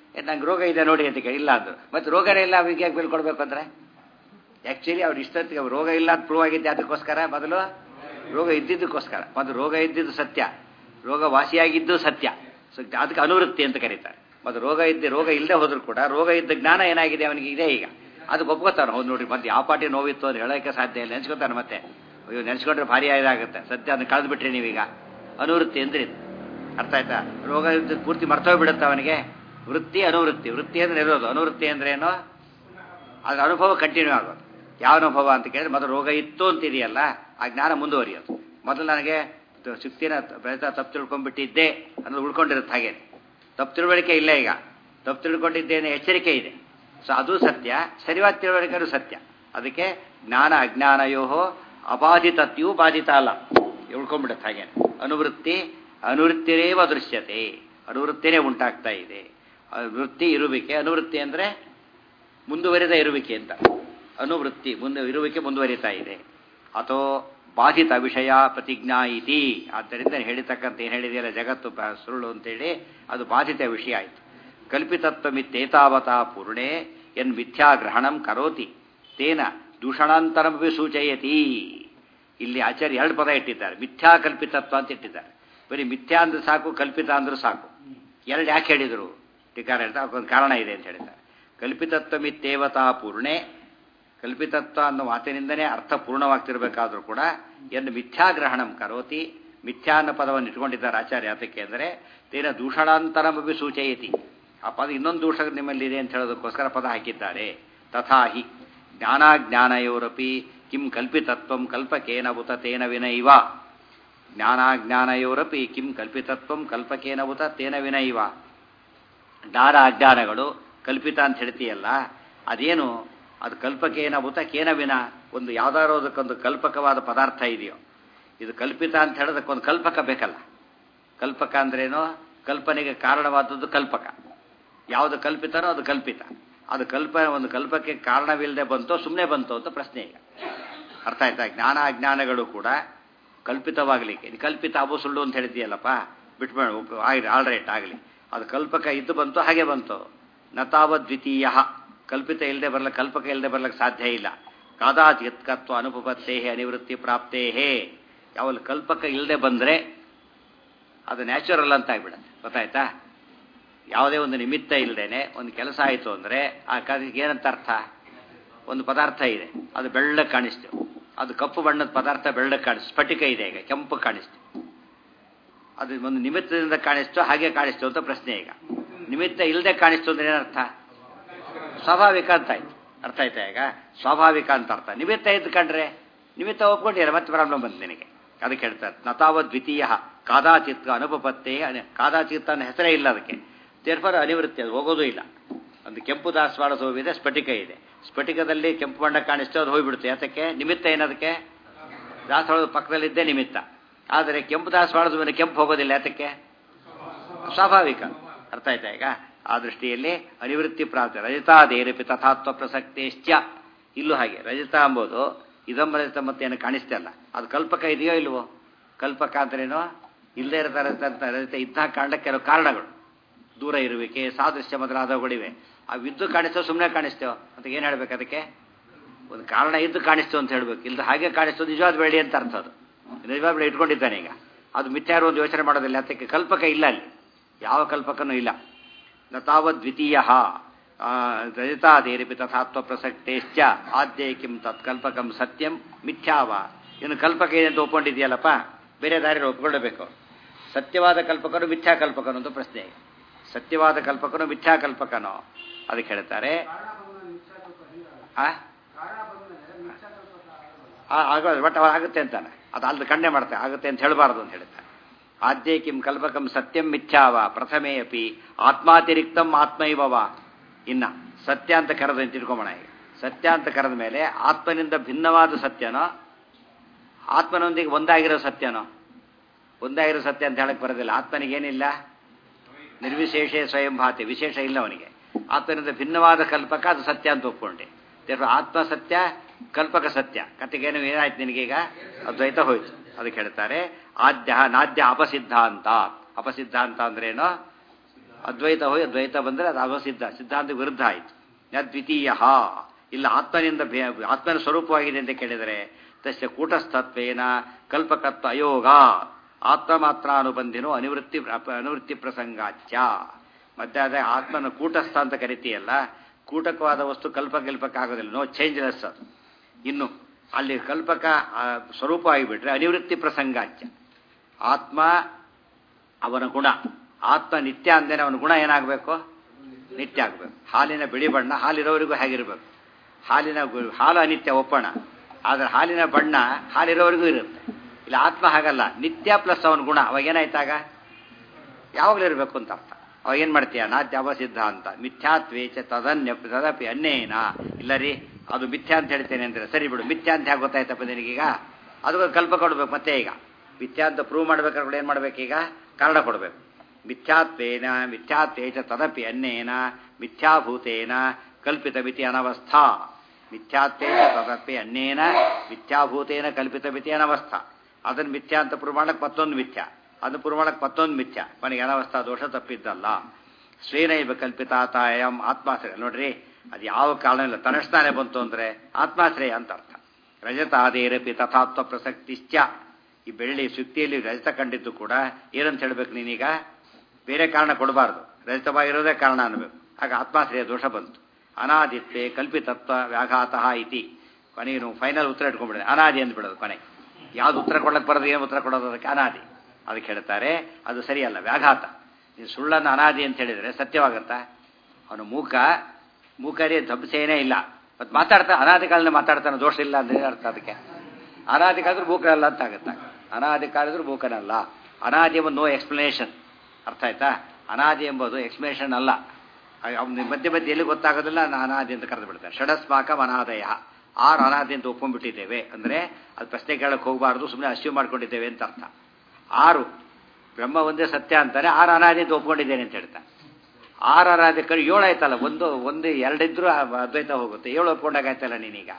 ಏ, ನಂಗೆ ರೋಗ ಇದೆ ನೋಡಿ ಅಂತ ಕೇಳಿ ಇಲ್ಲ ಅಂದ್ರು ಮತ್ತೆ ರೋಗನೇ ಇಲ್ಲ ಅವ್ರಿಗೆ ಯಾಕೆ ಬೀಳ್ಕೊಡ್ಬೇಕು ಅಂದ್ರೆ ಆ್ಯಕ್ಚುಲಿ ಅವ್ರು ಇಷ್ಟೊತ್ತಿಗೆ ಅವ್ರು ರೋಗ ಇಲ್ಲ ಅಂತ ಪ್ರೂವ್ ಆಗಿದ್ದೆ ಅದಕ್ಕೋಸ್ಕರ ಮೊದಲು ರೋಗ ಇದ್ದಿದ್ದಕ್ಕೋಸ್ಕರ ಮೊದಲು ರೋಗ ಇದ್ದಿದ್ದು ಸತ್ಯ ರೋಗ ವಾಸಿಯಾಗಿದ್ದು ಸತ್ಯ ಸೊ ಅದಕ್ಕೆ ಅನುವೃತ್ತಿ ಅಂತ ಕರೀತಾರೆ ಮತ್ತು ರೋಗ ಇದ್ದ ರೋಗ ಇಲ್ಲದೆ ಹೋದ್ರು ಕೂಡ ರೋಗ ಇದ್ದ ಜ್ಞಾನ ಏನಾಗಿದೆ ಅವನಿಗೆ ಇದೆ ಈಗ ಅದಕ್ಕೆ ಒಪ್ಕೋತಾನೆ ಹೌದು ನೋಡ್ರಿ ಮತ್ತೆ ಯಾವ ಪಾಟಿ ನೋವಿತ್ತು ಅಂತ ಹೇಳೋಕ್ಕೆ ಸಾಧ್ಯ ಇಲ್ಲ ನೆನ್ಸ್ಕೊತಾನೆ ಮತ್ತೆ ಅಯ್ಯೋ ನೆನ್ಸ್ಕೊಂಡ್ರೆ ಭಾರಿ ಇದಾಗುತ್ತೆ ಸತ್ಯ ಅದನ್ನ ಕಳೆದ್ಬಿಟ್ರಿ ನೀವೀಗ ಅನುವೃತ್ತಿ ಅಂದ್ರೆ ಇದು ಅರ್ಥ ಆಯ್ತಾ ರೋಗ ಇದ್ದು ಪೂರ್ತಿ ಮರ್ತೋಗ್ಬಿಡುತ್ತೆ ಅವನಿಗೆ ವೃತ್ತಿ ಅನುವೃತ್ತಿ ವೃತ್ತಿ ಅಂದ್ರೆ ಇರೋದು ಅನುವೃತ್ತಿ ಅಂದ್ರೆ ಏನು ಅದ್ರ ಅನುಭವ ಕಂಟಿನ್ಯೂ ಆಗೋದು ಯಾವ ಅನುಭವ ಅಂತ ಕೇಳಿದ್ರೆ ಮೊದಲು ರೋಗ ಇತ್ತು ಅಂತಿದೆಯಲ್ಲ ಆ ಜ್ಞಾನ ಮುಂದುವರಿಯೋದು ಮೊದಲು ನನಗೆ ಶಕ್ತಿನ ಬೆಳೆತ ತಪ್ಪು ತಿಳ್ಕೊಂಡ್ಬಿಟ್ಟಿದ್ದೆ ಅನ್ನೋದು ಉಳ್ಕೊಂಡಿರುತ್ತೆ ಹಾಗೆ ತಪ್ಪು ತಿಳುವಳಿಕೆ ಇಲ್ಲ ಈಗ ತಪ್ಪು ತಿಳ್ಕೊಂಡಿದ್ದೇನೆ ಎಚ್ಚರಿಕೆ ಇದೆ ಸೊ ಅದು ಸತ್ಯ ಸರಿಯಾದ ತಿಳುವಳಿಕೆನೂ ಸತ್ಯ ಅದಕ್ಕೆ ಜ್ಞಾನ ಅಜ್ಞಾನಯೋ ಅಬಾಧಿತತ್ಯೂ ಬಾಧಿತ ಅಲ್ಲ ಉಳ್ಕೊಂಡ್ಬಿಡುತ್ತೆ ಹಾಗೆ ಅನುವೃತ್ತಿ ಅನುವೃತ್ತಿರೇವ ದೃಶ್ಯತೆ ಅನುವೃತ್ತಿನೇ ಉಂಟಾಗ್ತಾ ಇದೆ ವೃತ್ತಿ ಇರುವಿಕೆ ಅನುವೃತ್ತಿ ಅಂದರೆ ಮುಂದುವರಿದ ಇರುವಿಕೆ ಅಂತ ಅನುವೃತ್ತಿ ಮುಂದೆ ಇರುವಿಕೆ ಮುಂದುವರಿತಾ ಇದೆ ಅಥೋ ಬಾಧಿತ ವಿಷಯ ಪ್ರತಿಜ್ಞಾ ಇತಿ ಆದ್ದರಿಂದ ಹೇಳಿತಕ್ಕಂಥ ಏನು ಹೇಳಿದೆಯಲ್ಲ ಜಗತ್ತು ಬ- ಸುಳ್ಳು ಅಂತೇಳಿ ಅದು ಬಾಧಿತ ವಿಷಯ ಆಯಿತು ಕಲ್ಪಿತತ್ವಮಿತ್ತೇತಾವತಾ ಪೂರ್ಣೆ ಎನ್ ಮಿಥ್ಯಾಗ್ರಹಣಂ ಕರೋತಿ ತೇನ ದೂಷಣಾಂತರಮಪಿ ಸೂಚಯತಿ ಇಲ್ಲಿ ಆಚಾರ್ಯ ಎರಡು ಪದ ಇಟ್ಟಿದ್ದಾರೆ ಮಿಥ್ಯಾ ಕಲ್ಪಿತತ್ವ ಅಂತ ಇಟ್ಟಿದ್ದಾರೆ ಬರೀ ಮಿಥ್ಯಾ ಅಂದ್ರೆ ಸಾಕು ಕಲ್ಪಿತ ಅಂದ್ರೆ ಸಾಕು ಎರಡು ಯಾಕೆ ಹೇಳಿದರು ಟೀಕಾರ ಹೇಳ್ತಾ ಅದಕ್ಕೊಂದು ಕಾರಣ ಇದೆ ಅಂತ ಹೇಳಿದ್ದಾರೆ ಕಲ್ಪಿತತ್ವಮಿತ್ತೇವತಾ ಪೂರ್ಣೆ ಕಲ್ಪಿತತ್ವ ಅನ್ನೋ ಮಾತಿನಿಂದನೇ ಅರ್ಥ ಪೂರ್ಣವಾಗ್ತಿರ್ಬೇಕಾದ್ರೂ ಕೂಡ ಎಂದು ಮಿಥ್ಯಾಗ್ರಹಣಂ ಕರೋತಿ ಮಿಥ್ಯಾ ಅನ್ನೋ ಪದವನ್ನು ಇಟ್ಕೊಂಡಿದ್ದಾರೆ ಆಚಾರ್ಯ ಅದಕ್ಕೆ ಅಂದರೆ ತೇನ ದೂಷಣಾಂತರಮಪಿ ಸೂಚಯತಿ ಆ ಪದ ಇನ್ನೊಂದು ದೂಷ ನಿಮ್ಮಲ್ಲಿದೆ ಅಂತ ಹೇಳೋದಕ್ಕೋಸ್ಕರ ಪದ ಹಾಕಿದ್ದಾರೆ ತಥಾ ಹಿ ಜ್ಞಾನಾಜ್ಞಾನಯೋರಪಿ ಕಿಂ ಕಲ್ಪಿತತ್ವಂ ಕಲ್ಪಕೇನ ಉತ ತೇನ ವಿನೈವ ಜ್ಞಾನಾಜ್ಞಾನಯೋರಪಿ ಕಿಂ ಕಲ್ಪಿತತ್ವಂ ಕಲ್ಪಕೇನ ಉತ ತೇನ ವಿನೈವ ಜ್ಞಾನ ಅಜ್ಞಾನಗಳು ಕಲ್ಪಿತ ಅಂತ ಹೇಳ್ತೀಯಲ್ಲ ಅದೇನು ಅದು ಕಲ್ಪಕೇನ ಭೂತ ಕೇನ ವಿನ ಒಂದು ಯಾವ್ದಾರೋ ಅದಕ್ಕೊಂದು ಕಲ್ಪಕವಾದ ಪದಾರ್ಥ ಇದೆಯೋ ಇದು ಕಲ್ಪಿತ ಅಂತ ಹೇಳೋದಕ್ಕೊಂದು ಕಲ್ಪಕ ಬೇಕಲ್ಲ ಕಲ್ಪಕ ಅಂದ್ರೇನು ಕಲ್ಪನೆಗೆ ಕಾರಣವಾದದ್ದು ಕಲ್ಪಕ ಯಾವುದು ಕಲ್ಪಿತನೋ ಅದು ಕಲ್ಪಿತ ಅದು ಕಲ್ಪ ಒಂದು ಕಲ್ಪಕ್ಕೆ ಕಾರಣವಿಲ್ಲದೆ ಬಂತೋ ಸುಮ್ಮನೆ ಬಂತು ಅಂತ ಪ್ರಶ್ನೆ ಈಗ ಅರ್ಥ ಆಯ್ತಾ ಜ್ಞಾನ ಅಜ್ಞಾನಗಳು ಕೂಡ ಕಲ್ಪಿತವಾಗಲಿಕ್ಕೆ ಇದು ಕಲ್ಪಿತ ಅಬು ಸುಳ್ಳು ಅಂತ ಹೇಳ್ತೀಯಲ್ಲಪ್ಪ ಬಿಟ್ಬೇಡ ಆಗಲಿ ಆಲ್ ರೈಟ್ ಆಗಲಿ ಅದು ಕಲ್ಪಕ ಇದ್ದು ಬಂತು ಹಾಗೆ ಬಂತು ನತಾವ ದ್ವಿತೀಯ ಕಲ್ಪಿತ ಇಲ್ಲದೆ ಬರ್ಲಕ್ಕೆ ಕಲ್ಪಕ ಇಲ್ಲದೆ ಬರ್ಲಕ್ಕೆ ಸಾಧ್ಯ ಇಲ್ಲ ಕಾದಾಚಿತ್ಕತ್ವ ಅನುಪಪತ್ತೇ ಅನಿವೃತ್ತಿ ಪ್ರಾಪ್ತೇ ಯಾವಲ್ಲಿ ಕಲ್ಪಕ ಇಲ್ಲದೆ ಬಂದರೆ ಅದು ನ್ಯಾಚುರಲ್ ಅಂತ ಆಗ್ಬಿಡುತ್ತೆ ಗೊತ್ತಾಯ್ತಾ ಯಾವುದೇ ಒಂದು ನಿಮಿತ್ತ ಇಲ್ಲದೇನೆ ಒಂದು ಕೆಲಸ ಆಯಿತು ಅಂದರೆ ಆ ಅದಕ್ಕೆ ಏನಂತ ಅರ್ಥ ಒಂದು ಪದಾರ್ಥ ಇದೆ ಅದು ಬೆಳ್ಳಗೆ ಕಾಣಿಸ್ತು ಅದು ಕಪ್ಪು ಬಣ್ಣದ ಪದಾರ್ಥ ಬೆಳ್ಳಗೆ ಕಾಣಿಸ್ತು ಸ್ಫಟಿಕ ಇದೆ ಈಗ ಕೆಂಪು ಕಾಣಿಸ್ತು ಅದು ಒಂದು ನಿಮಿತ್ತದಿಂದ ಕಾಣಿಸ್ತು ಹಾಗೆ ಕಾಣಿಸ್ತು ಅಂತ ಪ್ರಶ್ನೆ ಈಗ ನಿಮಿತ್ತ ಇಲ್ಲದೆ ಕಾಣಿಸ್ತು ಅಂದ್ರೆ ಏನರ್ಥ ಸ್ವಾಭಾವಿಕ ಅಂತ ಆಯ್ತು ಅರ್ಥ ಆಯ್ತಾ ಈಗ ಸ್ವಾಭಾವಿಕ ಅಂತ ಅರ್ಥ ನಿಮಿತ್ತ ಇದ್ದು ಕಂಡ್ರೆ ನಿಮಿತ್ತ ಒಪ್ಕೊಂಡಿಲ್ಲ ಮತ್ತೆ ಪ್ರಾಬ್ಲಮ್ ಬಂತು ನಿನಗೆ ಅದಕ್ಕೆ ಹೇಳ್ತಾರೆ ನತಾವ ದ್ವಿತೀಯ ಕಾದಾಚಿತ್ ಅನುಪಪತ್ತೆ ಕಾದಾಚಿತ್ ಅನ್ನೋ ಹೆಸರೇ ಇಲ್ಲ ಅದಕ್ಕೆ ದೇರ್ಫರ್ ಅನಿವೃತ್ತಿ ಅದು ಹೋಗೋದು ಇಲ್ಲ ಒಂದು ಕೆಂಪು ದಾಸವಾಳ ಸೋವಿದೆ ಸ್ಫಟಿಕ ಇದೆ ಸ್ಫಟಿಕದಲ್ಲಿ ಕೆಂಪು ಬಣ್ಣ ಕಾಣಿಸ್ತು ಅದು ಹೋಗ್ಬಿಡುತ್ತೆ ಯಾತಕ್ಕೆ ನಿಮಿತ್ತ ಏನದಕ್ಕೆ ದಾಸವಾಳದ ಪಕ್ಕದಲ್ಲಿದ್ದೇ ನಿಮಿತ್ತ ಆದರೆ ಕೆಂಪು ದಾಸವಾಳದ ಮೇಲೆ ಕೆಂಪು ಹೋಗೋದಿಲ್ಲ ಯಾತಕ್ಕೆ ಸ್ವಾಭಾವಿಕ ಅರ್ಥ ಆಯ್ತಾ ಈಗ ಆ ದೃಷ್ಟಿಯಲ್ಲಿ ಅನಿವೃತ್ತಿ ಪ್ರಾಪ್ತಿ ರಜತಾದೇರಪಿ ತಥಾತ್ವ ಪ್ರಸಕ್ತೇಶ್ಚ ಇಲ್ಲೂ ಹಾಗೆ ರಜತ ಎಂಬುದು ಇದಂ ರಜತ ಮತ್ತೆ ಏನು ಕಾಣಿಸ್ತಾ ಇಲ್ಲ ಅದು ಕಲ್ಪಕ ಇದೆಯೋ ಇಲ್ವೋ ಕಲ್ಪಕ ಅಂದ್ರೇನೋ ಇಲ್ಲದೆ ಇರತಕ್ಕಂಥ ರಜತ ಇದ್ದಾಗ ಕಾಣಕ್ಕೆ ಕೆಲವು ಕಾರಣಗಳು ದೂರ ಇರುವಿಕೆ ಸಾದೃಶ್ಯ ಮೊದಲಾದವುಗಳಿವೆ ಆ ವಿದ್ದು ಕಾಣಿಸ್ತೋ ಸುಮ್ಮನೆ ಕಾಣಿಸ್ತೇವೆ ಅಂತ ಏನು ಹೇಳ್ಬೇಕು ಅದಕ್ಕೆ ಒಂದು ಕಾರಣ ಇದ್ದು ಕಾಣಿಸ್ತು ಅಂತ ಹೇಳ್ಬೇಕು ಇಲ್ಲದ ಹಾಗೆ ಕಾಣಿಸ್ತು ನಿಜವಾದ ಬೆಳ್ಳಿ ಅಂತ ಅರ್ಥ ಅದು ನಿಜವಾದ ಬೆಳೆ ಇಟ್ಕೊಂಡಿದ್ದಾನೆ ಈಗ ಅದು ಮಿಥ್ಯಾರು ಒಂದು ಯೋಚನೆ ಮಾಡೋದಿಲ್ಲ ಅದಕ್ಕೆ ಕಲ್ಪಕ ಇಲ್ಲ ಅಲ್ಲಿ ಯಾವ ಕಲ್ಪಕನೂ ಇಲ್ಲ ನ ತಾವದ್ ದ್ವಿತೀಯ ರಜತಾದೇರಿಪಿ ತಥಾತ್ವ ಪ್ರಸಕ್ತೇಶ್ಚ ಆದ್ಯೆ ಕಿಂ ತತ್ ಕಲ್ಪಕಂ ಸತ್ಯಂ ಮಿಥ್ಯಾವ ಇನ್ನು ಕಲ್ಪಕ ಇದೆ ಅಂತ ಒಪ್ಕೊಂಡಿದೆಯಲ್ಲಪ್ಪ ಬೇರೆ ದಾರಿಯಲ್ಲಿ ಒಪ್ಕೊಳ್ಳಬೇಕು ಸತ್ಯವಾದ ಕಲ್ಪಕನು ಮಿಥ್ಯಾ ಕಲ್ಪಕನು ಅಂತ ಪ್ರಶ್ನೆ ಈಗ ಸತ್ಯವಾದ ಕಲ್ಪಕನು ಮಿಥ್ಯಾ ಕಲ್ಪಕನೋ ಅದಕ್ಕೆ ಹೇಳ್ತಾರೆ ಆ ಆಗೋದು ಬಟ್ ಅವ ಆಗುತ್ತೆ ಅಂತಾನೆ ಅದು ಅಲ್ದು ಕಣ್ಣೆ ಮಾಡ್ತಾರೆ ಆಗುತ್ತೆ ಅಂತ ಹೇಳಬಾರ್ದು ಅಂತ ಹೇಳ್ತಾರೆ ಆದ್ಯೆ ಕಿಂ ಕಲ್ಪಕಂ ಸತ್ಯಂ ಮಿಥ್ಯಾವ ಪ್ರಥಮೇ ಅಪಿ ಆತ್ಮಾತಿರಿಕ್ತಂ ಆತ್ಮೈವವ ಇನ್ನ ಸತ್ಯ ಅಂತ ಕರೆದು ಅಂತ ತಿಳ್ಕೊಂಬೋಣ ಈಗ ಸತ್ಯ ಅಂತ ಕರೆದ ಮೇಲೆ ಆತ್ಮನಿಂದ ಭಿನ್ನವಾದ ಸತ್ಯನೋ ಆತ್ಮನೊಂದಿಗೆ ಒಂದಾಗಿರೋ ಸತ್ಯನೋ ಒಂದಾಗಿರೋ ಸತ್ಯ ಅಂತ ಹೇಳಕ್ ಬರೋದಿಲ್ಲ ಆತ್ಮನಿಗೇನಿಲ್ಲ ನಿರ್ವಿಶೇಷ ಸ್ವಯಂ ಭಾತಿ ವಿಶೇಷ ಇಲ್ಲ ಅವನಿಗೆ ಆತ್ಮನಿಂದ ಭಿನ್ನವಾದ ಕಲ್ಪಕ ಅದು ಸತ್ಯ ಅಂತ ಒಪ್ಕೊಂಡೆ ಆತ್ಮ ಸತ್ಯ ಕಲ್ಪಕ ಸತ್ಯ ಕತೆಗೇನು ಏನಾಯ್ತು ನಿನಗೀಗ ಅದ್ವೈತ ಹೋಯ್ತು ಅದಕ್ಕೆ ಹೇಳ್ತಾರೆ ಆದ್ಯ ನಾದ್ಯ ಅಪಸಿದ್ಧಾಂತ ಅಪಸಿದ್ಧಾಂತ ಅಂದ್ರೇನು ಅದ್ವೈತ ಹೋಗಿ ಅದ್ವೈತ ಬಂದರೆ ಅದು ಅವಸಿದ್ಧ ಸಿದ್ಧಾಂತ ವಿರುದ್ಧ ಆಯಿತು ದ್ವಿತೀಯ ಇಲ್ಲ ಆತ್ಮನಿಂದ ಭೇ ಆತ್ಮನ ಸ್ವರೂಪವಾಗಿದೆ ಅಂತ ಕೇಳಿದರೆ ತಸ್ಯ ಕೂಟಸ್ಥತ್ವೇನ ಕಲ್ಪಕತ್ವ ಅಯೋಗ ಆತ್ಮ ಮಾತ್ರ ಅನುಬಂಧಿನೋ ಅನಿವೃತ್ತಿ ಅನಿವೃತ್ತಿ ಪ್ರಸಂಗಾಚ್ಯ ಮತ್ತೆ ಅದೇ ಆತ್ಮನ ಕೂಟಸ್ಥ ಅಂತ ಕರಿತೀಯಲ್ಲ ಕೂಟಕವಾದ ವಸ್ತು ಕಲ್ಪ ಆಗೋದಿಲ್ಲ ನೋ ಚೇಂಜ್ಲೆಸ್ ಅದು ಇನ್ನು ಅಲ್ಲಿ ಕಲ್ಪಕ ಆ, ಸ್ವರೂಪ ಆಗಿಬಿಟ್ರೆ ಅನಿವೃತ್ತಿ ಪ್ರಸಂಗಾಚ್ಯ ಆತ್ಮ ಅವನ ಗುಣ ಆತ್ಮ ನಿತ್ಯ ಅಂದೇನೆ ಅವನ ಗುಣ ಏನಾಗಬೇಕು ನಿತ್ಯ ಆಗಬೇಕು ಹಾಲಿನ ಬಿಳಿ ಬಣ್ಣ ಹಾಲಿರೋವರೆಗೂ ಹೇಗಿರಬೇಕು ಹಾಲಿನ ಗು- ಹಾಲು ಅನಿತ್ಯ ಒಪ್ಪಣ ಆದರೆ ಹಾಲಿನ ಬಣ್ಣ ಹಾಲಿರೋವರೆಗೂ ಇರುತ್ತೆ ಇಲ್ಲ ಆತ್ಮ ಹಾಗಲ್ಲ ನಿತ್ಯ ಪ್ಲಸ್ ಅವನ ಗುಣ ಅವಾಗ ಏನಾಯ್ತಾಗ ಯಾವಾಗಲೂ ಇರಬೇಕು ಅಂತ ಅರ್ಥ ಅವಾಗ ಏನು ಮಾಡ್ತೀಯ ನಾತ್ಯಾವ ಸಿದ್ಧಾಂತ ಮಿಥ್ಯಾತ್ವೇಚ ತದನ್ಯ ತದಪಿ ಅನ್ಯೇನ ಇಲ್ಲ ರೀ ಅದು ಮಿಥ್ಯಾ ಅಂತ ಹೇಳ್ತೇನೆ ಅಂದ್ರೆ ಸರಿ ಬಿಡು ಮಿಥ್ಯಾ ಅಂತ ಹೇಗೆ ಗೊತ್ತಾಯ್ತಪ್ಪ ನಿನಗೀಗ ಅದು ಕಲ್ಪ ಕೊಡ್ಬೇಕು ಮತ್ತೆ ಈಗ ಮಿಥ್ಯಾ ಅಂತ ಪ್ರೂವ್ ಮಾಡ್ಬೇಕಾದ್ರೆ ಏನು ಮಾಡ್ಬೇಕೀಗ ಕಾರಣ ಕೊಡಬೇಕು ಮಿಥ್ಯಾತ್ವೇನ ಮಿಥ್ಯಾತ್ವೇಚ ತದಪಿ ಅನ್ಯೇನ ಮಿಥ್ಯಾಭೂತೇನ ಕಲ್ಪಿತ ಮಿತಿ ಅನವಸ್ಥಾ ಮಿಥ್ಯಾತ್ವೇನ ತದಪಿ ಅನ್ಯೇನ ಮಿಥ್ಯಾಭೂತೇನ ಕಲ್ಪಿತ ಮಿತಿ ಅನವಸ್ಥಾ ಅದನ್ನು ಮಿಥ್ಯಾ ಅಂತ ಪ್ರೂವ್ ಮಾಡಕ್ಕೆ ಮತ್ತೊಂದು ಮಿಥ್ಯಾ ಅದನ್ನು ಪ್ರೂವ್ ಮಾಡಕ್ಕೆ ಮತ್ತೊಂದು ಮಿಥ್ಯಾ ಮನೆಗೆ ಅನವಸ್ಥಾ ದೋಷ ತಪ್ಪಿದ್ದಲ್ಲ ಶ್ರೇನೈವ ಕಲ್ಪಿತಾತಾಯಂ ಆತ್ಮಾಶ್ರಯ ನೋಡ್ರಿ ಅದು ಯಾವ ಕಾರಣ ಇಲ್ಲ ತನ್ನಷ್ಟಾನೆ ಬಂತು ಅಂದ್ರೆ ಆತ್ಮಾಶ್ರಯ ಅಂತ ಅರ್ಥ ರಜತಾದೇರಪಿ ತಥಾತ್ವ ಪ್ರಸಕ್ತಿಶ್ಚ ಈ ಬೆಳ್ಳಿ ಸುತ್ತಿಯಲ್ಲಿ ರಜತ ಕಂಡಿದ್ದು ಕೂಡ ಏನಂತ ಹೇಳ್ಬೇಕು ನೀನೀಗ ಬೇರೆ ಕಾರಣ ಕೊಡಬಾರ್ದು ರಜತವಾಗಿರೋದೇ ಕಾರಣ ಅನ್ಬೇಕು ಆಗ ಆತ್ಮಾಶ್ರಯ ದೋಷ ಬಂತು ಅನಾದಿತ್ವೆ ಕಲ್ಪಿತತ್ವ ವ್ಯಾಘಾತಃ ಇತಿ ಕೊನೆಗೆ ನೀವು ಫೈನಲ್ ಉತ್ತರ ಇಟ್ಕೊಂಡ್ಬಿಡಿದೆ ಅನಾದಿ ಅಂದ್ಬಿಡೋದು ಕೊನೆಗೆ ಯಾವ್ದು ಉತ್ತರ ಕೊಡಕ್ಕೆ ಬರೋದು ಏನು ಉತ್ತರ ಕೊಡೋದು ಅದಕ್ಕೆ ಅನಾದಿ ಅದಕ್ಕೆ ಹೇಳ್ತಾರೆ ಅದು ಸರಿಯಲ್ಲ ವ್ಯಾಘಾತ ನೀವು ಸುಳ್ಳನ್ನು ಅನಾದಿ ಅಂತ ಹೇಳಿದರೆ ಸತ್ಯವಾಗತ್ತಾ ಅವನು ಮೂಕ ಮೂಕರಿ ಧಬ್ಸೇನೇ ಇಲ್ಲ ಮತ್ತು ಮಾತಾಡ್ತಾ ಅನಾದಿ ಕಾಲದಲ್ಲಿ ಮಾತಾಡ್ತಾನೆ ದೋಷ ಇಲ್ಲ ಅಂದ್ರೆ ಅರ್ಥ ಅದಕ್ಕೆ ಅನಾದಿ ಕಾಲಿದ್ರು ಮೂಕನಲ್ಲ ಅಂತ ಆಗುತ್ತೆ ಅನಾದಿ ಕಾಲಿದ್ರು ಮೂಕನಲ್ಲ ಅನಾದಿ ಎಂಬ ನೋ ಎಕ್ಸ್ಪ್ಲನೇಷನ್ ಅರ್ಥ ಆಯ್ತಾ ಅನಾದಿ ಎಂಬುದು ಎಕ್ಸ್ಪ್ಲನೇಷನ್ ಅಲ್ಲ ಅವ್ನ ಮಧ್ಯೆ ಮಧ್ಯೆ ಎಲ್ಲಿ ಗೊತ್ತಾಗೋದಿಲ್ಲ ನಾನು ಅನಾದಿ ಅಂತ ಕರೆದು ಬಿಡ್ತಾರೆ ಷಡಸ್ಮಾಕ ಅನಾದಯ ಆರು ಅನಾದಿ ಅಂತ ಒಪ್ಕೊಂಡ್ಬಿಟ್ಟಿದ್ದೇವೆ ಅಂದರೆ ಅದು ಪ್ರಶ್ನೆ ಕೇಳಕ್ಕೆ ಹೋಗಬಾರ್ದು ಸುಮ್ಮನೆ ಅಶ್ಯೂ ಮಾಡ್ಕೊಂಡಿದ್ದೇವೆ ಅಂತ ಅರ್ಥ ಆರು ಬ್ರಹ್ಮ ಒಂದೇ ಸತ್ಯ ಅಂತಾನೆ ಆರು ಅನಾದಿ ಅಂತ ಒಪ್ಕೊಂಡಿದ್ದೇನೆ ಅಂತ ಹೇಳ್ತಾನೆ ಆರು ಅನಾದಿ ಕಡೆ ಏಳು ಆಯ್ತಲ್ಲ ಒಂದು ಒಂದು ಎರಡಿದ್ರು ಅದ್ವೈತ ಹೋಗುತ್ತೆ ಏಳು ಒಪ್ಕೊಂಡಾಗಾಯ್ತಲ್ಲ ನೀನೀಗ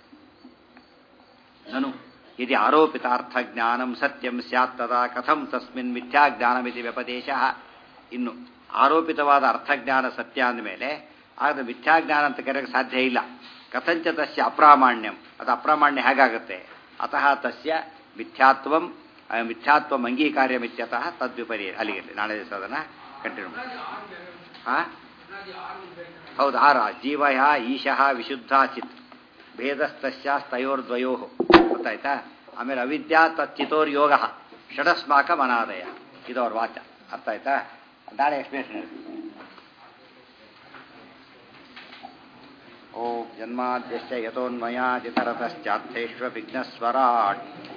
ನನು ಯದಿ ಆರೋಪಿತಾರ್ಥ ಜ್ಞಾನಂ ಸತ್ಯಂ ಸ್ಯಾತ್ ತದಾ ಕಥಂ ತಸ್ಮಿನ್ ಮಿಥ್ಯಾ ಜ್ಞಾನಮಿತಿ ವ್ಯಪದೇಶ ಇನ್ನು ಆರೋಪಿತವಾದ ಅರ್ಥಜ್ಞಾನ ಸತ್ಯ ಅಂದಮೇಲೆ ಆಗ ಮಿಥ್ಯಾಜ್ಞಾನ ಅಂತ ಕರೆಯಕ್ಕೆ ಸಾಧ್ಯ ಇಲ್ಲ ಕಥಂಚ ತಸ್ಯ ಅಪ್ರಾಮಾಣ್ಯಂ ಅದು ಅಪ್ರಾಮಾಣ್ಯ ಹೇಗಾಗುತ್ತೆ ಅತಃ ತಸ್ಯ ಮಿಥ್ಯಾತ್ವಂ ಆ, ಮಿಥ್ಯಾತ್ವಂ ಅಂಗೀಕಾರ್ಯಮಿತ್ಯತಃ ತದ್ವಿಪರಿ ಅಲ್ಲಿಗೆ ನಾಳೆ ದಿವಸ ಅದನ್ನು ಕಂಟಿನ್ಯೂ ಹಾ ಹೌದು ಆರ ಜೀವ ಈಶಃ ವಿಶುದ್ಧ ಚಿತ್ ಭೇದಸ್ತಸ್ಯಾಸ್ತಯೋರ್ದ್ವಯೋ ಗೊತ್ತಾಯ್ತಾ ಆಮೇಲೆ ಅವಿದ್ಯಾ ತಚ್ಚಿತೋರ್ ಯೋಗ ಷಡಸ್ಮಾಕ ಮನಾದಯ ಇದು ಅವ್ರ ವಾಚ ಅರ್ಥ ಆಯ್ತಾ ನಾಳೆ ಎಕ್ಸ್ಪ್ಲೇಷನ್ ಹೇಳಿ ಓಂ ಜನ್ಮಾದ್ಯಶ್ಚ ಯತೋನ್ಮಯಾದಿತರತಶ್ಚಾರ್ಥೇಶ್ವ ವಿಘ್ನಸ್ವರಾಟ್